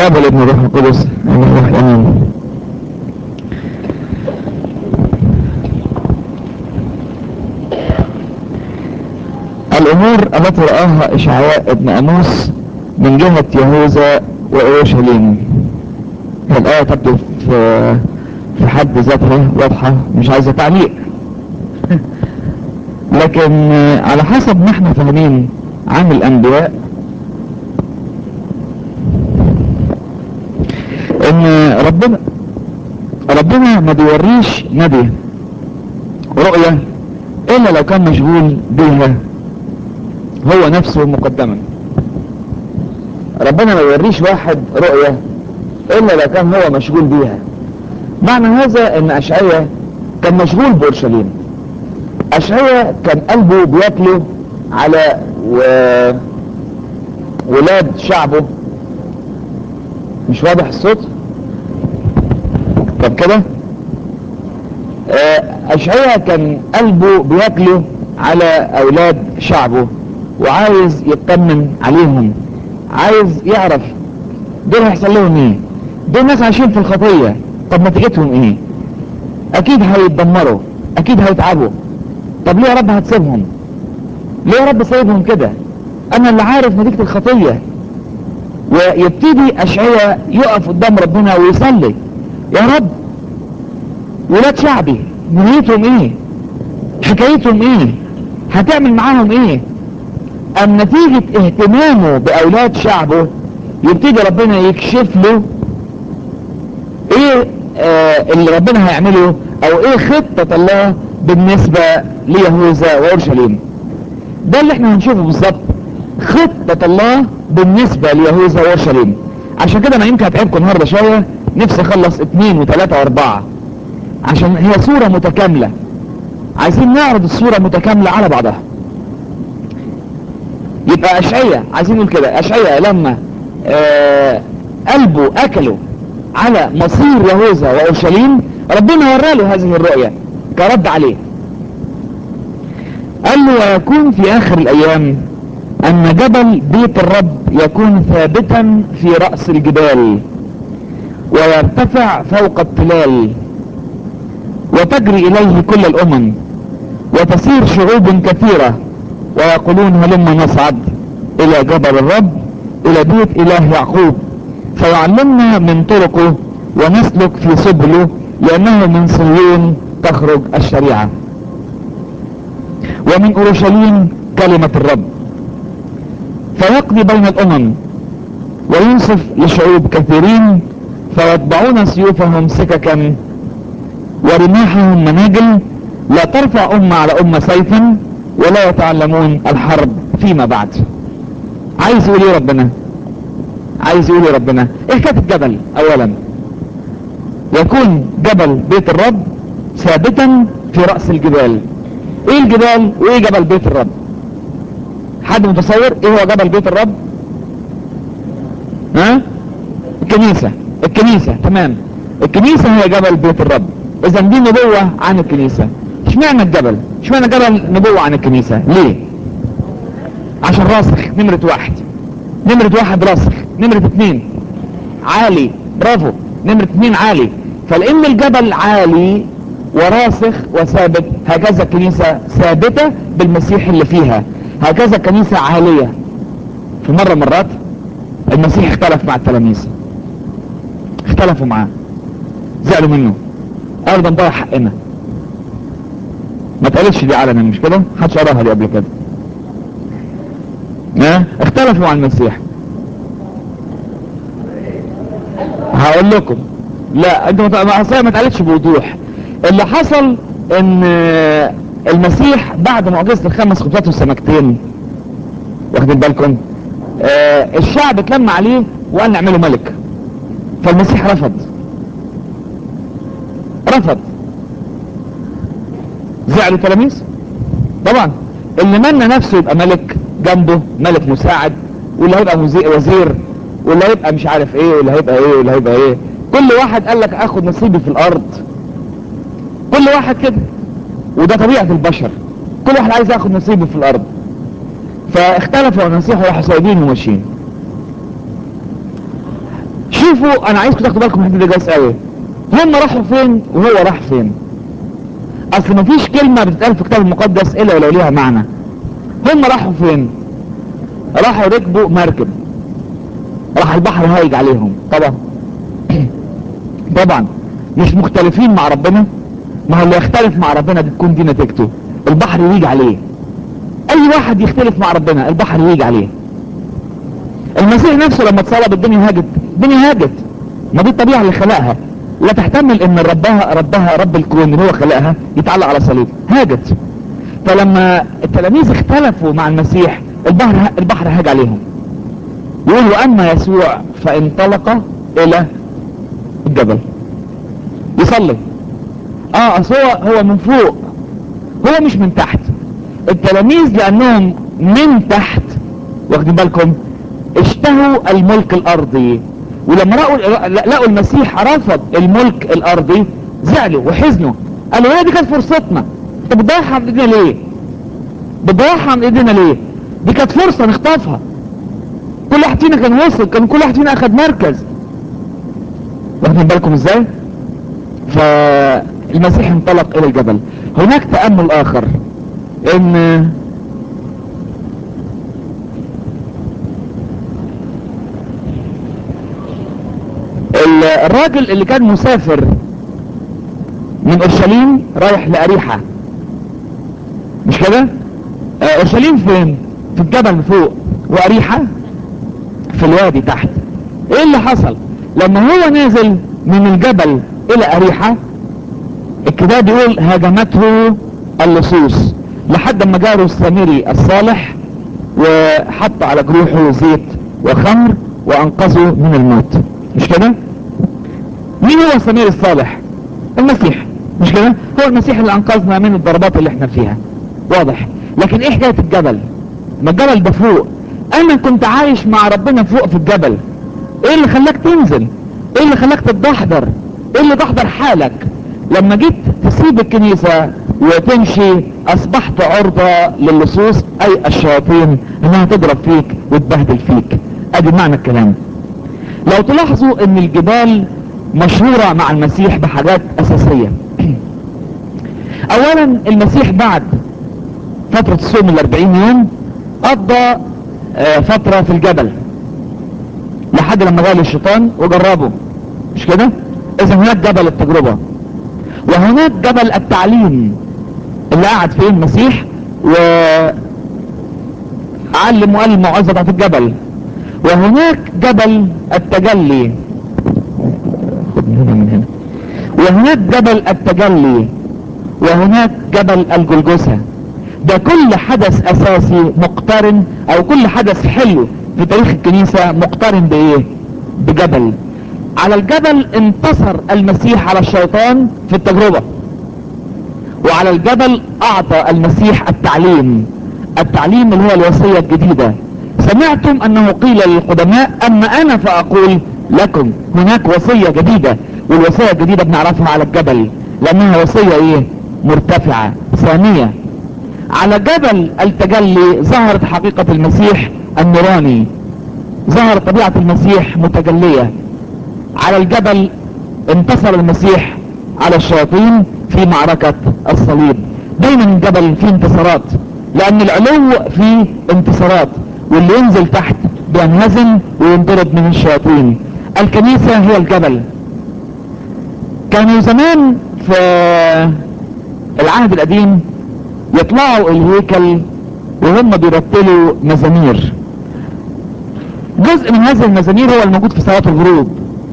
الاب والابن والروح القدس امين امين الامور التي راها اشعياء ابن اموس من جهة يهوذا واورشليم الايه تبدو في في حد ذاتها واضحة مش عايزة تعليق لكن على حسب ما احنا فاهمين عن الانبياء ان ربنا ربنا ما بيوريش نبي رؤية الا لو كان مشغول بيها هو نفسه مقدما ربنا ما يوريش واحد رؤية الا لو كان هو مشغول بيها معنى هذا ان اشعياء كان مشغول بورشليم اشعياء كان قلبه بيتلو على و... ولاد شعبه مش واضح الصوت طب كده اشعياء كان قلبه بيتلو على اولاد شعبه وعايز يطمن عليهم عايز يعرف دول هيحصل لهم ايه دول ناس عايشين في الخطيه طب نتيجتهم ايه اكيد هيتدمروا اكيد هيتعبوا طب ليه يا رب هتسيبهم ليه يا رب سايبهم كده انا اللي عارف نتيجة الخطية ويبتدي اشعياء يقف قدام ربنا ويصلي يا رب ولاد شعبي نيتهم ايه حكايتهم ايه هتعمل معاهم ايه ام نتيجة اهتمامه باولاد شعبه يبتدي ربنا يكشف له ايه آه اللي ربنا هيعمله او ايه خطة الله بالنسبة ليهوذا واورشليم ده اللي احنا هنشوفه بالظبط خطة الله بالنسبة ليهوذا واورشليم عشان كده انا يمكن هتعبكم النهارده شوية نفسي اخلص اثنين وثلاثة واربعة عشان هي صورة متكاملة عايزين نعرض الصورة متكاملة على بعضها يبقى اشعية عايزين نقول كده اشعية لما آه قلبه اكله على مصير يهوذا واورشليم ربنا ورى له هذه الرؤية كرد عليه قال له ويكون في اخر الايام ان جبل بيت الرب يكون ثابتا في رأس الجبال ويرتفع فوق التلال وتجري اليه كل الامم وتسير شعوب كثيرة ويقولون هلما نصعد الى جبل الرب الى بيت اله يعقوب فيعلمنا من طرقه ونسلك في سبله لانه من صهيون تخرج الشريعة ومن اورشليم كلمة الرب فيقضي بين الامم وينصف لشعوب كثيرين فيتبعون سيوفهم سككا ورماحهم مناجل لا ترفع امة على امة سيفا ولا يتعلمون الحرب فيما بعد عايز يقول ايه ربنا عايز يقول ايه ربنا ايه حكايه الجبل اولا يكون جبل بيت الرب ثابتا في رأس الجبال ايه الجبال وايه جبل بيت الرب حد متصور ايه هو جبل بيت الرب ها الكنيسة الكنيسة تمام الكنيسة هي جبل بيت الرب اذا دي نبوة عن الكنيسة اشمعنى الجبل اشمعنى جبل نبوة عن الكنيسة ليه عشان راسخ نمرة واحد نمرة واحد راسخ نمرة اتنين عالي برافو نمرة اتنين عالي فلان الجبل عالي وراسخ وثابت هكذا الكنيسة ثابتة بالمسيح اللي فيها هكذا الكنيسة عالية في مرة مرات المسيح اختلف مع التلاميذ اختلفوا معاه زعلوا منه قالوا ده نضيع حقنا ما تقالتش دي علنا مش كده محدش قراها دي قبل كده ها اختلفوا مع المسيح هقول لكم لا انت ما ما اتقالتش بوضوح اللي حصل ان المسيح بعد معجزة الخمس خطوات والسمكتين واخدين بالكم آه الشعب اتلم عليه وقال نعمله ملك فالمسيح رفض رفض زعلوا التلاميذ طبعا اللي منى نفسه يبقى ملك جنبه ملك مساعد واللي هيبقى وزير واللي هيبقى مش عارف ايه واللي هيبقى ايه واللي هيبقى ايه كل واحد قال لك اخد نصيبي في الارض كل واحد كده وده طبيعة البشر كل واحد عايز ياخد نصيبه في الارض فاختلفوا المسيح وراحوا سايبين وماشيين شوفوا انا عايزكم تاخدوا بالكم من الحته دي كويس قوي هم راحوا فين وهو راح فين اصل مفيش كلمة بتتقال في الكتاب المقدس الا ولو ليها معنى هم راحوا فين راحوا ركبوا مركب راح البحر هايج عليهم طبعا طبعا مش مختلفين مع ربنا ما هو اللي يختلف مع ربنا بتكون دي نتيجته البحر يجي عليه اي واحد يختلف مع ربنا البحر يجي عليه المسيح نفسه لما اتصلب الدنيا هاجت الدنيا هاجت ما دي الطبيعة اللي خلقها لا تحتمل ان ربها ربها رب الكون اللي هو خلقها يتعلق على صليب هاجت فلما التلاميذ اختلفوا مع المسيح البحر البحر هاج عليهم يقول واما يسوع فانطلق الى الجبل يصلي اه اصل هو هو من فوق هو مش من تحت التلاميذ لانهم من تحت واخدين بالكم اشتهوا الملك الارضي ولما لقوا لقوا المسيح رفض الملك الارضي زعلوا وحزنوا قالوا هي دي كانت فرصتنا انت بتضيعها من ايدينا ليه بتضيعها من ايدينا ليه دي كانت فرصة نخطفها كل واحد فينا كان وصل كان كل واحد فينا اخد مركز واخدين بالكم ازاي فالمسيح انطلق الى الجبل هناك تأمل اخر ان الراجل اللي كان مسافر من اورشليم رايح لاريحة مش كده آه، اورشليم فين في الجبل فوق واريحة في الوادي تحت ايه اللي حصل لما هو نازل من الجبل الى اريحة الكتاب يقول هاجمته اللصوص لحد ما جاره السامري الصالح وحط على جروحه زيت وخمر وانقذه من الموت مش كده مين هو السمير الصالح المسيح مش كده هو المسيح اللي انقذنا من الضربات اللي احنا فيها واضح لكن ايه حكايه الجبل ما الجبل ده فوق انا كنت عايش مع ربنا فوق في الجبل ايه اللي خلاك تنزل ايه اللي خلاك تتدحضر ايه اللي دحضر حالك لما جيت تسيب الكنيسة وتمشي اصبحت عرضة للصوص اي الشياطين انها تضرب فيك وتبهدل فيك ادي معنى الكلام لو تلاحظوا ان الجبال مشهورة مع المسيح بحاجات اساسية اولا المسيح بعد فترة الصوم الاربعين يوم قضى آه، فترة في الجبل لحد لما جاء الشيطان وجربه مش كده اذا هناك جبل التجربة وهناك جبل التعليم اللي قعد فيه المسيح وعلم وقال الموعظة بتاعت الجبل وهناك جبل التجلي خد من هنا من هنا وهناك جبل التجلي وهناك جبل الجلجسة ده كل حدث اساسي مقترن او كل حدث حلو في تاريخ الكنيسة مقترن بايه بجبل على الجبل انتصر المسيح على الشيطان في التجربة وعلى الجبل اعطى المسيح التعليم التعليم اللي هو الوصية الجديدة سمعتم انه قيل للقدماء اما انا فاقول لكم هناك وصية جديدة والوصية الجديدة بنعرفها على الجبل لانها وصية ايه مرتفعة ثانية على جبل التجلي ظهرت حقيقة المسيح النوراني ظهرت طبيعة المسيح متجلية على الجبل انتصر المسيح على الشياطين في معركة الصليب دايما الجبل فيه انتصارات لان العلو فيه انتصارات واللي ينزل تحت بينهزم وينضرب من الشياطين الكنيسة هي الجبل كانوا زمان في العهد القديم يطلعوا الهيكل وهم بيرتلوا مزامير جزء من هذه المزامير هو الموجود في صلاة الغروب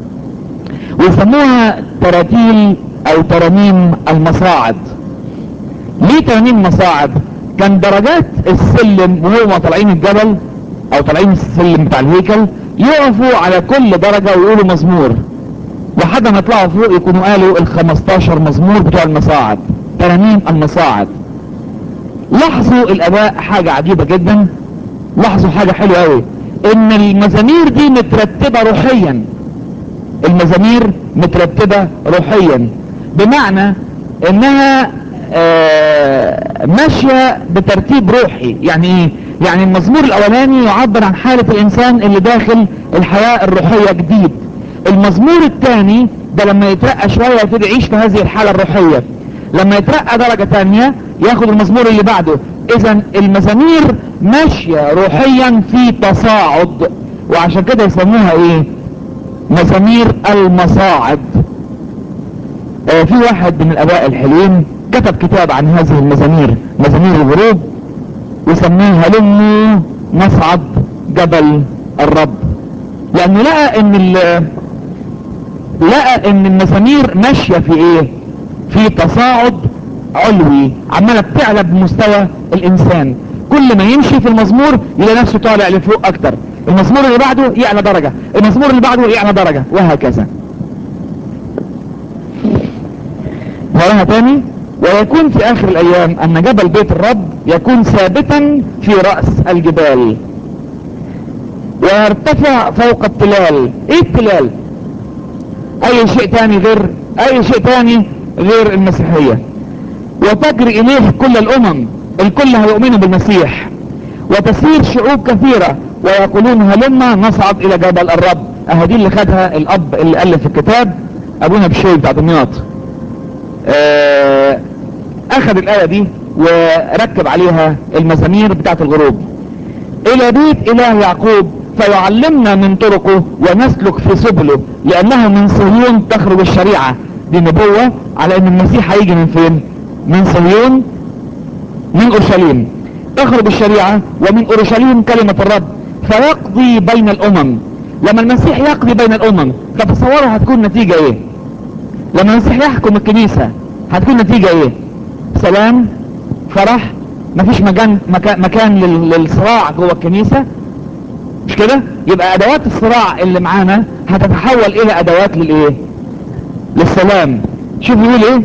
ويسموها تراتيل او ترانيم المصاعد ليه ترانيم مصاعد كان درجات السلم وهو طالعين الجبل او طالعين السلم بتاع الهيكل يقفوا على كل درجة ويقولوا مزمور لحد ما يطلعوا فوق يكونوا قالوا ال 15 مزمور بتوع المصاعد ترانيم المصاعد لاحظوا الاباء حاجة عجيبة جدا لاحظوا حاجة حلوة قوي ان المزامير دي مترتبة روحيا المزامير مترتبة روحيا بمعنى انها آه ماشية بترتيب روحي يعني ايه يعني المزمور الاولاني يعبر عن حالة الانسان اللي داخل الحياة الروحية جديد المزمور الثاني ده لما يترقى شوية يبتدي يعيش في هذه الحالة الروحية لما يترقى درجة تانية ياخد المزمور اللي بعده اذا المزامير ماشية روحيا في تصاعد وعشان كده يسموها ايه مزامير المصاعد آه في واحد من الاباء الحلوين كتب كتاب عن هذه المزامير مزامير الغروب وسماها هلموا نصعد جبل الرب لانه لقى ان ال- لقى ان المزامير ماشية في ايه في تصاعد علوي عمالة بتعلى بمستوى الانسان كل ما يمشي في المزمور يلاقي نفسه طالع لفوق اكتر المزمور اللي بعده يعلى درجة المزمور اللي بعده يعلى درجة وهكذا وراها تاني ويكون في اخر الايام ان جبل بيت الرب يكون ثابتا في رأس الجبال ويرتفع فوق التلال ايه التلال اي شيء تاني غير اي شيء تاني غير المسيحية وتجري اليه كل الامم الكل هيؤمنوا بالمسيح وتسير شعوب كثيرة ويقولون هلما نصعد الى جبل الرب اهدي اللي خدها الاب اللي الف الكتاب ابونا بشوي بتاع دمياط آه، اخذ الايه دي وركب عليها المزامير بتاعت الغروب الى بيت اله يعقوب فيعلمنا من طرقه ونسلك في سبله لانه من صهيون تخرج الشريعة دي نبوة على ان المسيح هيجي من فين من صهيون من اورشليم تخرج الشريعة ومن اورشليم كلمة الرب فيقضي بين الامم لما المسيح يقضي بين الامم تتصوروا هتكون نتيجة ايه لما المسيح يحكم الكنيسة هتكون نتيجة ايه سلام فرح مفيش مكان مكان, مكان لل- للصراع جوه الكنيسة مش كده يبقى ادوات الصراع اللي معانا هتتحول الى ادوات للايه للسلام شوف يقول ايه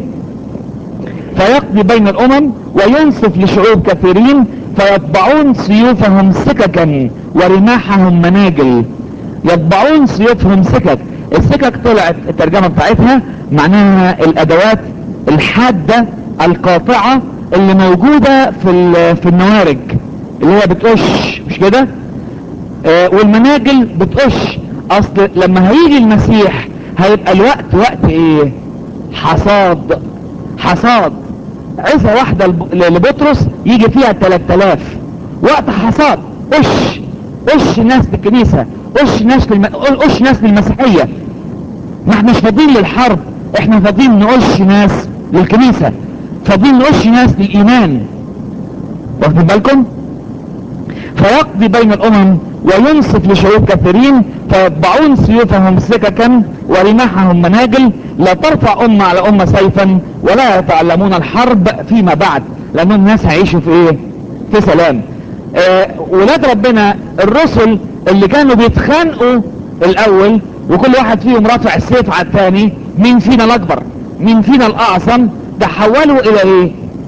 فيقضي بين الامم وينصف لشعوب كثيرين فيطبعون سيوفهم سككا ورماحهم مناجل يطبعون سيوفهم سكك السكك طلعت الترجمة بتاعتها معناها الادوات الحادة القاطعة اللي موجودة في ال- في النوارج اللي هي بتقش مش كده آه، والمناجل بتقش اصل لما هيجي المسيح هيبقى الوقت وقت ايه حصاد حصاد عزة واحدة لب- لبطرس يجي فيها 3000 وقت حصاد قش قش ناس للكنيسة قش ناس للم... قش ناس للمسيحية ما احناش فاضيين للحرب احنا فاضيين نقش ناس للكنيسة فاضيين نقش ناس للإيمان واخدين بالكم فيقضي بين الامم وينصف لشعوب كثيرين فيطبعون سيوفهم سككا ورماحهم مناجل لا ترفع امة على امة سيفا ولا يتعلمون الحرب فيما بعد لان الناس هيعيشوا في ايه في سلام آه ولاد ربنا الرسل اللي كانوا بيتخانقوا الاول وكل واحد فيهم رافع السيف على الثاني مين فينا الاكبر مين فينا الاعظم تحولوا الى ايه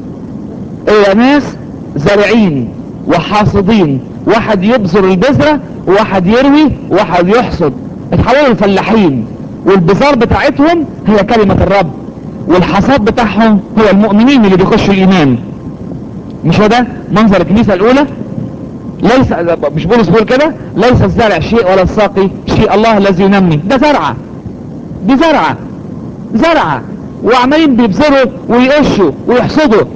الى ناس زارعين وحاصدين واحد يبذر البذرة وواحد يروي وواحد يحصد اتحولوا لفلاحين والبذار بتاعتهم هي كلمة الرب والحصاد بتاعهم هو المؤمنين اللي بيخشوا الايمان مش هو ده منظر الكنيسة الاولى ليس مش بولس بيقول كده ليس الزرع شيء ولا الساقي شيء الله الذي ينمي ده زرعة دي زرعة زرعة وعمالين بيبذروا ويقشوا ويحصدوا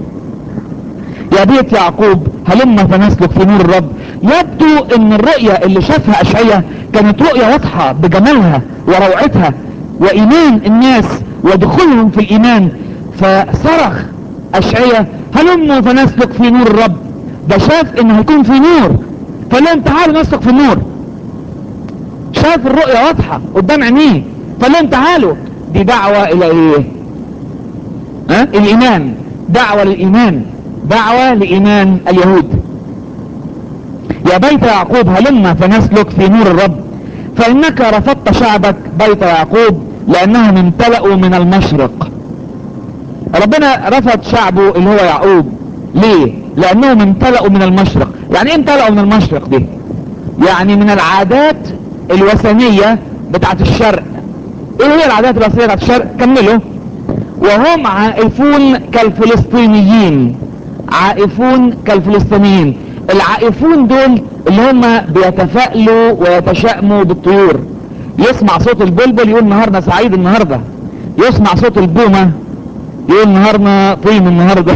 يا بيت يعقوب هلما فنسلك في نور الرب يبدو ان الرؤية اللي شافها اشعية كانت رؤية واضحة بجمالها وروعتها وايمان الناس ودخولهم في الايمان فصرخ اشعية هلما فنسلك في نور الرب ده شاف ان هيكون في نور فقال لهم تعالوا نسلك في النور شاف الرؤية واضحة قدام عينيه فقال لهم تعالوا دي دعوة الى ايه ها الايمان دعوة للايمان دعوة لإيمان اليهود يا بيت يعقوب هلما فنسلك في نور الرب فإنك رفضت شعبك بيت يعقوب لأنهم امتلأوا من المشرق ربنا رفض شعبه اللي هو يعقوب ليه لأنهم امتلأوا من المشرق يعني ايه امتلأوا من المشرق دي يعني من العادات الوثنية بتاعت الشرق ايه هي العادات الوثنية بتاعت الشرق كملوا وهم عائفون كالفلسطينيين عائفون كالفلسطينيين العائفون دول اللي هم بيتفائلوا ويتشائموا بالطيور يسمع صوت البلبل يقول نهارنا سعيد النهارده يسمع صوت البومه يقول نهارنا طين النهارده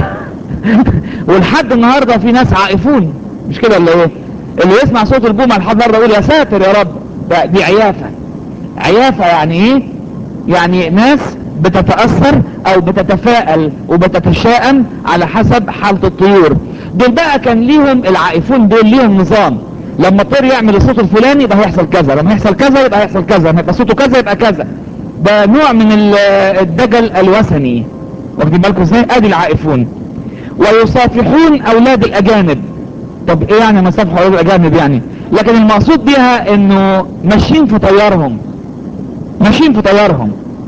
ولحد النهارده في ناس عائفون مش كده ولا ايه اللي يسمع صوت البومه لحد النهارده يقول يا ساتر يا رب ده دي عيافه عيافه يعني ايه يعني ناس بتتأثر او بتتفائل وبتتشائم على حسب حالة الطيور دول بقى كان ليهم العائفون دول ليهم نظام لما الطير يعمل الصوت الفلاني يبقى هيحصل كذا لما يحصل كذا يبقى هيحصل كذا لما يبقى صوته كذا يبقى كذا ده نوع من ال- الدجل الوثني واخدين بالكم ازاي ادي العائفون ويصافحون اولاد الاجانب طب ايه يعني مصافحة اولاد الاجانب يعني لكن المقصود بيها انه ماشيين في طيارهم ماشيين في طيارهم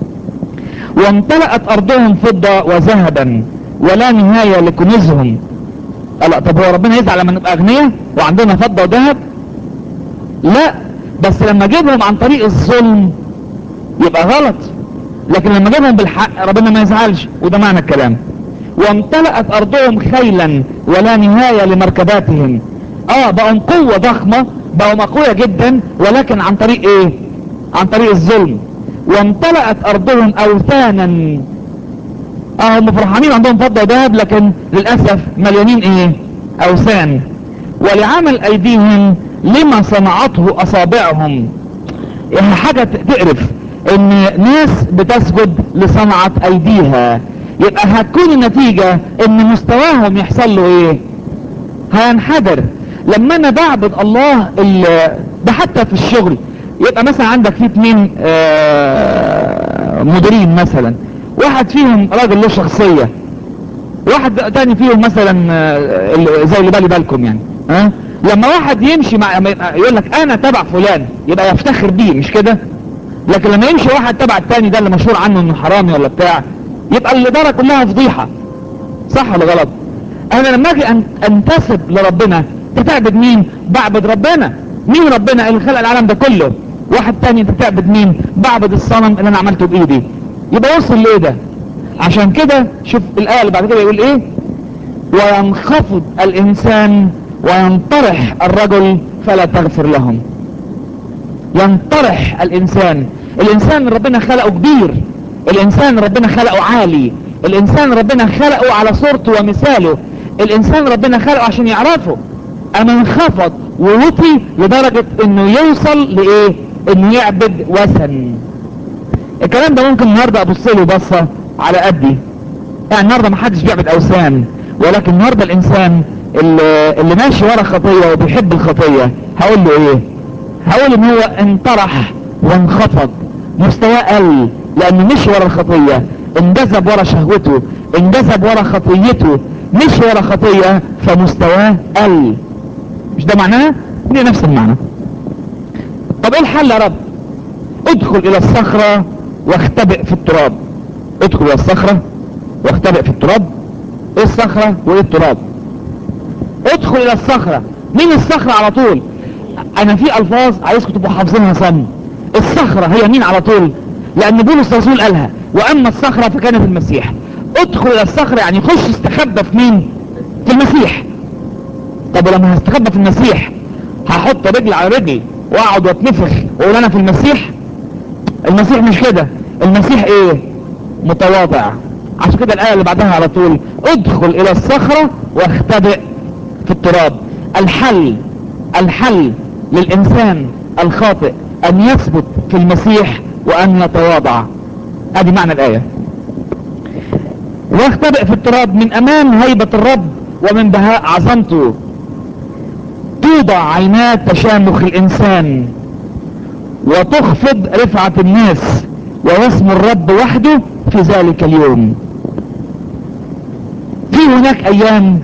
وامتلأت أرضهم فضة وذهبا ولا نهاية لكنوزهم لا طب هو ربنا يزعل لما نبقى أغنياء وعندنا فضة وذهب لا بس لما جيبهم عن طريق الظلم يبقى غلط لكن لما جيبهم بالحق ربنا ما يزعلش وده معنى الكلام وامتلأت أرضهم خيلا ولا نهاية لمركباتهم اه بقوا قوة ضخمة بقوا أقوياء جدا ولكن عن طريق ايه عن طريق الظلم وامتلأت أرضهم أوثانا اه هم فرحانين عندهم فضة وذهب لكن للأسف مليانين ايه أوثان ولعمل أيديهم لما صنعته أصابعهم يعني حاجة تقرف ان ناس بتسجد لصنعة أيديها يبقى هتكون النتيجة ان مستواهم يحصل له ايه هينحدر لما انا بعبد الله ال- ده حتى في الشغل يبقى مثلا عندك في اتنين آه، مديرين مثلا واحد فيهم راجل له شخصية واحد تاني فيهم مثلا آه، ال- زي اللي بالي بالكم يعني ها لما واحد يمشي مع ما يبقى- يقول لك انا تبع فلان يبقى يفتخر بيه مش كده لكن لما يمشي واحد تبع التاني ده اللي مشهور عنه انه حرامي ولا بتاع يبقى الاداره كلها فضيحه صح ولا غلط انا لما اجي أن- انتسب لربنا انت تعبد مين بعبد ربنا مين ربنا اللي خلق العالم ده كله واحد تاني انت تعبد مين بعبد الصنم اللي انا عملته بايدي يبقى وصل لايه ده عشان كده شوف الايه اللي بعد كده يقول ايه وينخفض الانسان وينطرح الرجل فلا تغفر لهم ينطرح الانسان الانسان اللي ربنا خلقه كبير الانسان اللي ربنا خلقه عالي الانسان اللي ربنا خلقه على صورته ومثاله الانسان اللي ربنا خلقه عشان يعرفه اما انخفض ووطي لدرجة انه يوصل لايه انه يعبد وثن الكلام ده ممكن النهاردة ابص له بصة على قدي يعني النهاردة ما حدش بيعبد اوثان ولكن النهاردة الانسان اللي, اللي ماشي ورا خطية وبيحب الخطية هقول له ايه هقول ان هو انطرح وانخفض مستواه قل لانه مشي ورا الخطية انجذب ورا شهوته انجذب ورا خطيته مشي ورا خطية فمستواه قل مش ده معناه دي نفس المعنى طب ايه الحل يا رب ادخل الى الصخرة واختبئ في التراب ادخل الى الصخرة واختبئ في التراب ايه الصخرة وايه التراب ادخل الى الصخرة مين الصخرة على طول انا في الفاظ عايزكم تبقوا حافظينها صم الصخرة هي مين على طول لان بولس الرسول قالها واما الصخرة فكانت المسيح ادخل الى الصخرة يعني خش استخبى في مين في المسيح طب ولما هستخبى في المسيح هحط رجل على رجل واقعد واتنفخ واقول انا في المسيح المسيح مش كده المسيح ايه متواضع عشان كده الايه اللي بعدها على طول ادخل الى الصخرة واختبئ في التراب الحل الحل للانسان الخاطئ ان يثبت في المسيح وان يتواضع ادي معنى الايه واختبئ في التراب من امام هيبة الرب ومن بهاء عظمته توضع عينات تشامخ الانسان وتخفض رفعة الناس ويسمو الرب وحده في ذلك اليوم في هناك ايام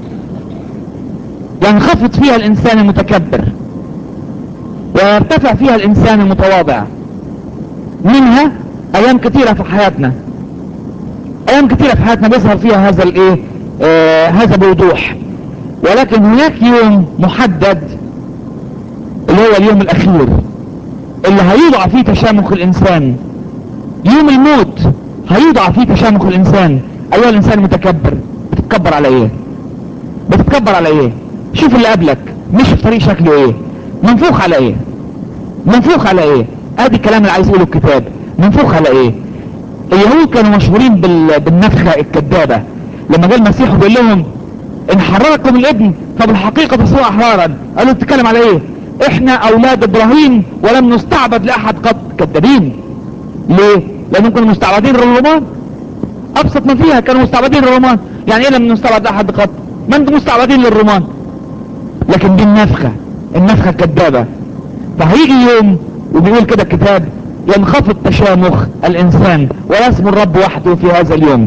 ينخفض فيها الانسان المتكبر ويرتفع فيها الانسان المتواضع منها ايام كثيرة في حياتنا ايام كثيرة في حياتنا بيظهر فيها هذا الايه آه هذا بوضوح ولكن هناك يوم محدد اللي هو اليوم الاخير اللي هيوضع فيه تشامخ الانسان يوم الموت هيوضع فيه تشامخ الانسان ايها الانسان المتكبر بتتكبر على ايه بتتكبر على ايه شوف اللي قبلك مش في طريق شكله ايه منفوخ على ايه منفوخ على ايه ادي الكلام اللي عايز يقوله الكتاب منفوخ على ايه اليهود كانوا مشهورين بال... بالنفخة الكذابة لما جاء المسيح وقال لهم ان حرركم الابن فبالحقيقة تصيروا احرارا قالوا بتتكلم على ايه احنا اولاد ابراهيم ولم نستعبد لاحد قط كذابين ليه لانهم كانوا مستعبدين للرومان ابسط ما فيها كانوا مستعبدين للرومان يعني ايه لم نستعبد لاحد قط ما انتم مستعبدين للرومان لكن دي النفخة النفخة الكذابة فهيجي يوم وبيقول كده الكتاب ينخفض تشامخ الانسان ويسمو الرب وحده في هذا اليوم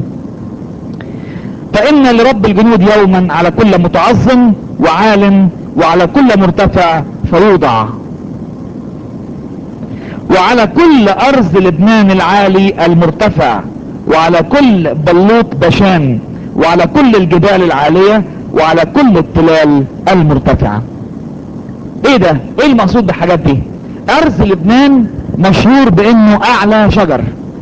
فان لرب الجنود يوما على كل متعظم وعال وعلى كل مرتفع فيوضع وعلى كل ارض لبنان العالي المرتفع وعلى كل بلوط بشان وعلى كل الجبال العالية وعلى كل التلال المرتفعة ايه ده ايه المقصود بالحاجات دي ارض لبنان مشهور بانه اعلى شجر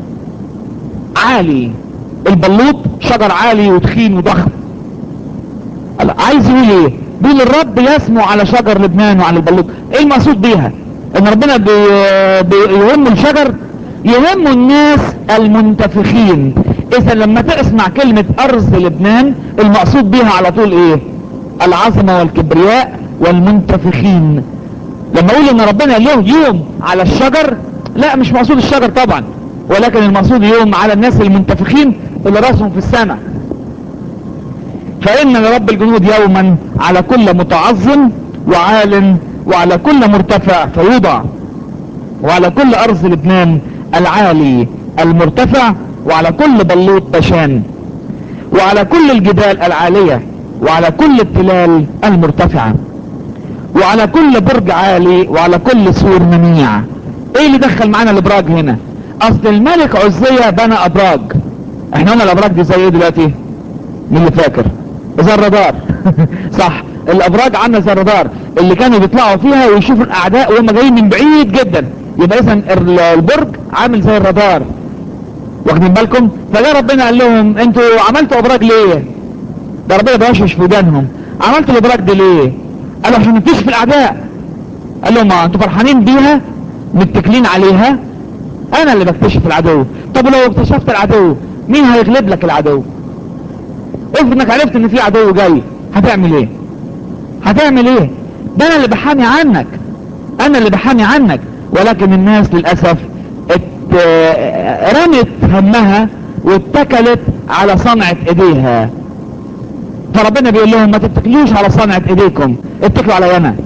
عالي البلوط شجر عالي وتخين وضخم عايز يقول ايه بيقول الرب يسمو على شجر لبنان وعلى البلوط ايه المقصود بيها ان ربنا بي بيهم الشجر يهم الناس المنتفخين اذا لما تسمع كلمة ارض لبنان المقصود بيها على طول ايه العظمة والكبرياء والمنتفخين لما اقول ان ربنا له يوم على الشجر لا مش مقصود الشجر طبعا ولكن المقصود يوم على الناس المنتفخين اللي راسهم في السماء فان لرب الجنود يوما على كل متعظم وعال وعلى كل مرتفع فيوضع وعلى كل ارض لبنان العالي المرتفع وعلى كل بلوط بشان وعلى كل الجبال العالية وعلى كل التلال المرتفعة وعلى كل برج عالي وعلى كل سور منيع ايه اللي دخل معانا الابراج هنا اصل الملك عزية بنى ابراج احنا قلنا الابراج دي زي ايه دلوقتي مين اللي فاكر زي الرادار صح الابراج عامله زي الرادار اللي كانوا بيطلعوا فيها ويشوفوا الاعداء وهم جايين من بعيد جدا يبقى اذا البرج عامل زي الرادار واخدين بالكم فجاء ربنا قال لهم انتوا عملتوا ابراج ليه ده ربنا بيشوش في ودانهم عملتوا الابراج دي ليه قالوا عشان نكتشف الاعداء قال لهم انتوا فرحانين بيها متكلين عليها انا اللي بكتشف العدو طب لو اكتشفت العدو مين هيغلب لك العدو افرض انك عرفت ان في عدو جاي هتعمل ايه هتعمل ايه ده انا اللي بحامي عنك انا اللي بحامي عنك ولكن الناس للاسف رمت همها واتكلت على صنعة ايديها فربنا بيقول لهم ما تتكلوش على صنعة ايديكم اتكلوا على انا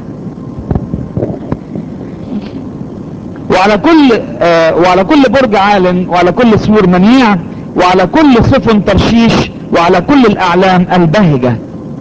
وعلى كل آه وعلى كل برج عال وعلى كل سور منيع وعلى كل سفن ترشيش وعلى كل الاعلام البهجة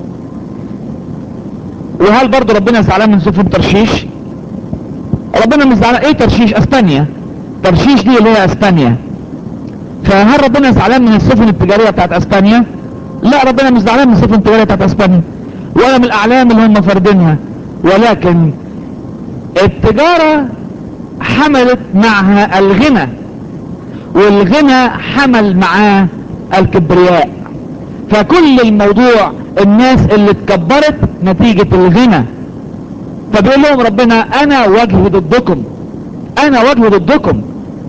وهل برضو ربنا زعلان من سفن ترشيش ربنا مش زعلان ايه ترشيش اسبانيا ترشيش دي اللي هي اسبانيا فهل ربنا زعلان من السفن التجارية بتاعت اسبانيا لا ربنا مش زعلان من السفن التجارية بتاعت اسبانيا ولا من الاعلام اللي هم فاردينها ولكن التجارة حملت معها الغنى والغنى حمل معاه الكبرياء فكل الموضوع الناس اللي اتكبرت نتيجة الغنى فبيقول لهم ربنا انا وجهي ضدكم انا وجهي ضدكم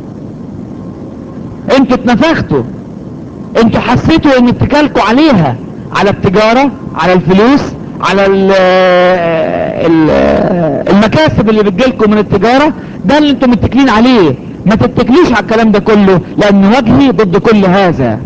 انتوا اتنفختوا انتوا حسيتوا ان اتكالكوا عليها على التجارة على الفلوس على ال ال المكاسب اللي بتجيلكم من التجارة ده اللي انتوا متكلين عليه ما تتكليش على الكلام ده كله لان وجهي ضد كل هذا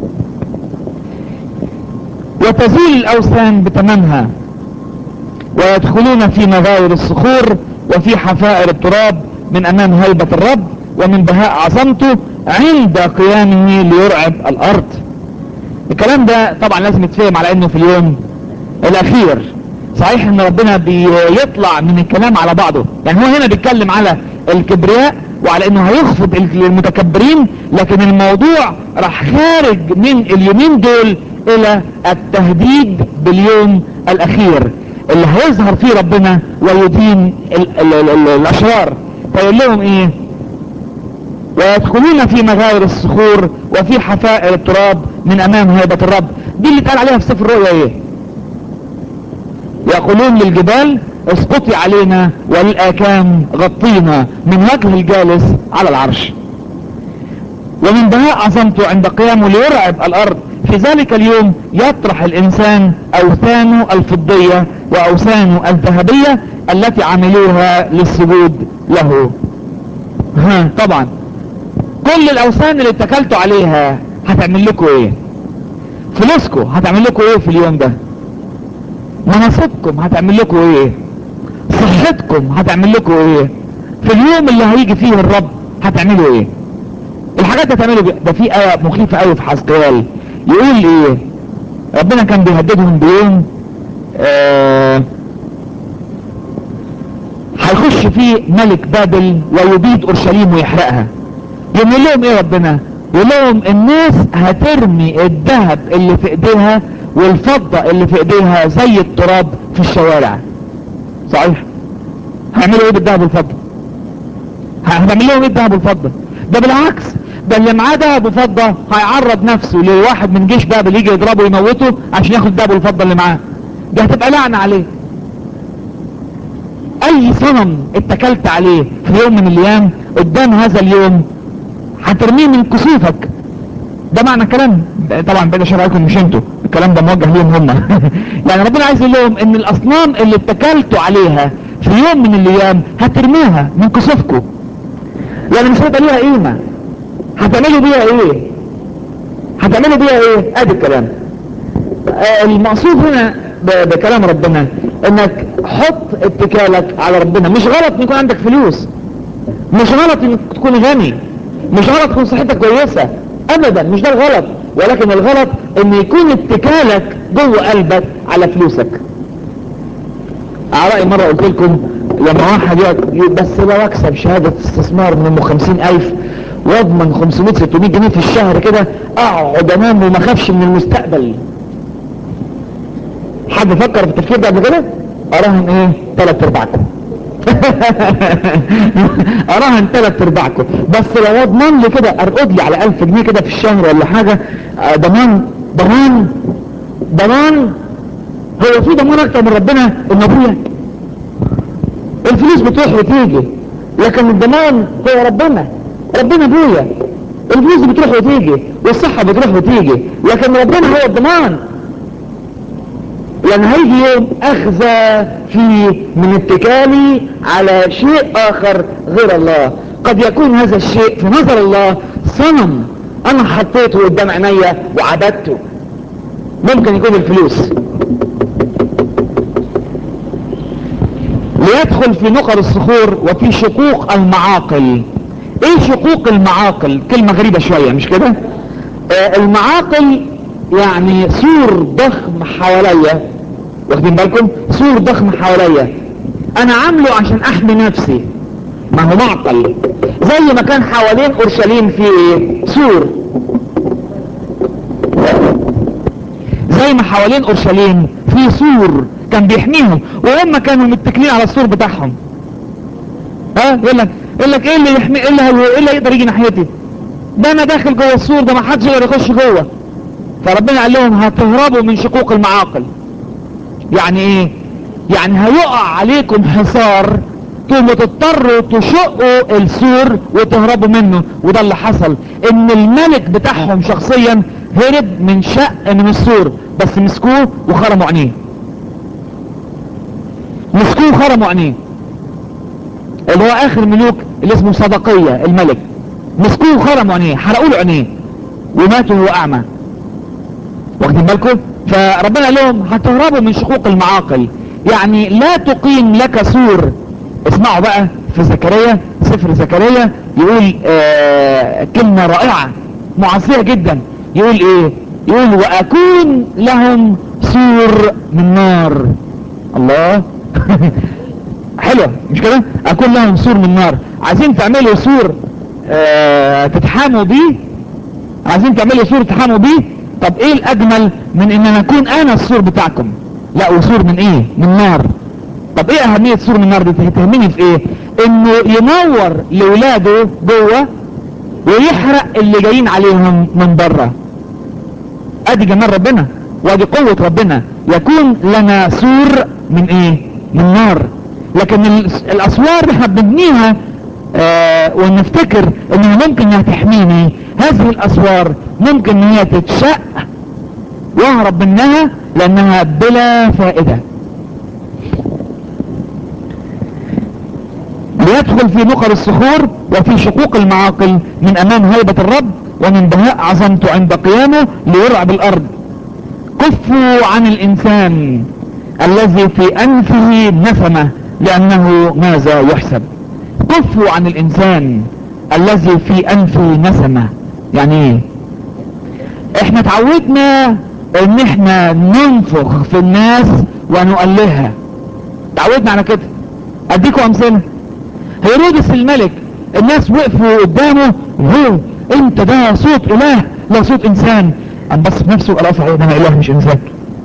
وتزول الاوثان بتمامها ويدخلون في مغاير الصخور وفي حفائر التراب من امام هيبة الرب ومن بهاء عظمته عند قيامه ليرعب الارض الكلام ده طبعا لازم يتفهم على انه في اليوم الاخير صحيح ان ربنا بيطلع من الكلام على بعضه يعني هو هنا بيتكلم على الكبرياء وعلى انه هيخفض المتكبرين لكن الموضوع راح خارج من اليومين دول الى التهديد باليوم الاخير اللي هيظهر فيه ربنا ويدين ال ال ال ال الاشرار فيقول لهم ايه ويدخلون في مغاير الصخور وفي حفائر التراب من امام هيبة الرب دي اللي اتقال عليها في سفر الرؤيا ايه يقولون للجبال اسقطي علينا والآكام غطينا من وجه الجالس على العرش ومن بهاء عظمته عند قيامه ليرعب الارض في ذلك اليوم يطرح الانسان اوثانه الفضية واوثانه الذهبية التي عملوها للسجود له ها طبعا كل الاوثان اللي اتكلتوا عليها هتعمل لكم ايه فلوسكم هتعمل لكم ايه في اليوم ده مناصبكم هتعمل لكم ايه صحتكم هتعمل لكم ايه في اليوم اللي هيجي فيه الرب هتعملوا ايه الحاجات هتعملوا بي... ده في آية مخيفة قوي في حزقيال يقول ايه ربنا كان بيهددهم بيوم آه هيخش فيه ملك بابل ويبيد اورشليم ويحرقها يقول لهم ايه ربنا يقول لهم الناس هترمي الذهب اللي في ايديها والفضة اللي في ايديها زي التراب في الشوارع صحيح هيعملوا ايه بالذهب والفضة هتعمل لهم ايه الذهب والفضة ده بالعكس ده اللي معاه ذهب وفضة هيعرض نفسه لواحد من جيش بابل يجي يضربه ويموته عشان ياخد الذهب والفضة اللي معاه ده هتبقى لعنة عليه اي صنم اتكلت عليه في يوم من الايام قدام هذا اليوم هترميه من كسوفك ده معنى الكلام طبعا بين شرعكم مش انتوا الكلام ده موجه ليهم هم يعني ربنا عايز يقول لهم ان الاصنام اللي اتكلتوا عليها في يوم من الايام هترميها من كسوفكم يعني مش هيبقى ليها قيمه هتعملوا بيها ايه هتعملوا بيها ايه ادي الكلام آه المقصود هنا ب- بكلام ربنا انك حط اتكالك على ربنا مش غلط ان يكون عندك فلوس مش غلط انك تكون غني مش غلط تكون صحتك كويسة ابدا مش ده الغلط ولكن الغلط ان يكون اتكالك جوه قلبك على فلوسك على رأي مرة قلت لكم لما واحد يقعد بس لو اكسب شهادة استثمار من ام خمسين الف واضمن 500 600 جنيه في الشهر كده اقعد انام وما اخافش من المستقبل حد فكر في التفكير ده قبل كده اراهن ايه ثلاث ارباعكم اراهن ثلاث ارباعكم بس لو اضمن لي كده ارقد لي على 1000 جنيه كده في الشهر ولا حاجه آه، ضمان ضمان ضمان هو في ضمان اكتر من ربنا ان ابويا الفلوس بتروح وتيجي لكن الضمان هو ربنا ربنا ابويا الفلوس بتروح وتيجي والصحة بتروح وتيجي لكن ربنا هو الضمان لان هيجي يوم اخذ فيه من اتكالي على شيء اخر غير الله قد يكون هذا الشيء في نظر الله صنم انا حطيته قدام عينيا وعبدته ممكن يكون الفلوس ليدخل في نقر الصخور وفي شقوق المعاقل ايه شقوق المعاقل كلمة غريبة شوية مش كده آه المعاقل يعني سور ضخم حواليا واخدين بالكم سور ضخم حواليا انا عامله عشان احمي نفسي ما هو معقل زي ما كان حوالين اورشليم في إيه؟ سور زي ما حوالين اورشليم في سور كان بيحميهم وهم كانوا متكلين على السور بتاعهم ها يقول لك يقول لك ايه اللي يحمي ايه اللي هو ايه اللي يقدر يجي ناحيتي ده انا داخل جوه السور ده ما حدش يقدر يخش جوه فربنا قال لهم هتهربوا من شقوق المعاقل يعني ايه يعني هيقع عليكم حصار تقوموا تضطروا تشقوا السور وتهربوا منه وده اللي حصل ان الملك بتاعهم شخصيا هرب من شق من السور بس مسكوه وخرموا عينيه مسكوه وخرموا عينيه اللي هو اخر ملوك اللي اسمه صدقية الملك مسكوه وخرموا عينيه حرقوا له عينيه ومات وهو اعمى واخدين بالكم فربنا قال لهم هتهربوا من شقوق المعاقل يعني لا تقيم لك سور اسمعوا بقى في زكريا سفر زكريا يقول آه كلمة رائعة معصية جدا يقول ايه يقول واكون لهم سور من نار الله حلوة مش كده اكون لهم سور من نار عايزين تعملوا سور آه تتحاموا بيه عايزين تعملوا سور تتحاموا بيه طب ايه الاجمل من ان انا اكون انا السور بتاعكم لا وسور من ايه من نار طب ايه اهمية سور من النار دي تهمني في ايه انه ينور لاولاده جوه ويحرق اللي جايين عليهم من بره ادي جمال ربنا وادي قوة ربنا يكون لنا سور من ايه من نار لكن ال- الاسوار اللي احنا بنبنيها آه ونفتكر انها ممكن انها تحميني هذه الاسوار ممكن ان هي تتشق واهرب منها لانها بلا فائدة ليدخل في نقر الصخور وفي شقوق المعاقل من امام هيبة الرب ومن بهاء عظمته عند قيامه ليرعب الارض كفوا عن الانسان الذي في انفه نسمة لانه ماذا يحسب كفوا عن الانسان الذي في انفه نسمة يعني ايه احنا اتعودنا ان احنا ننفخ في الناس ونؤلهها اتعودنا على كده اديكم امثله هيرودس الملك الناس وقفوا قدامه هو انت ده صوت اله لا صوت انسان قام بص في نفسه قال اه صحيح ده انا اله مش انسان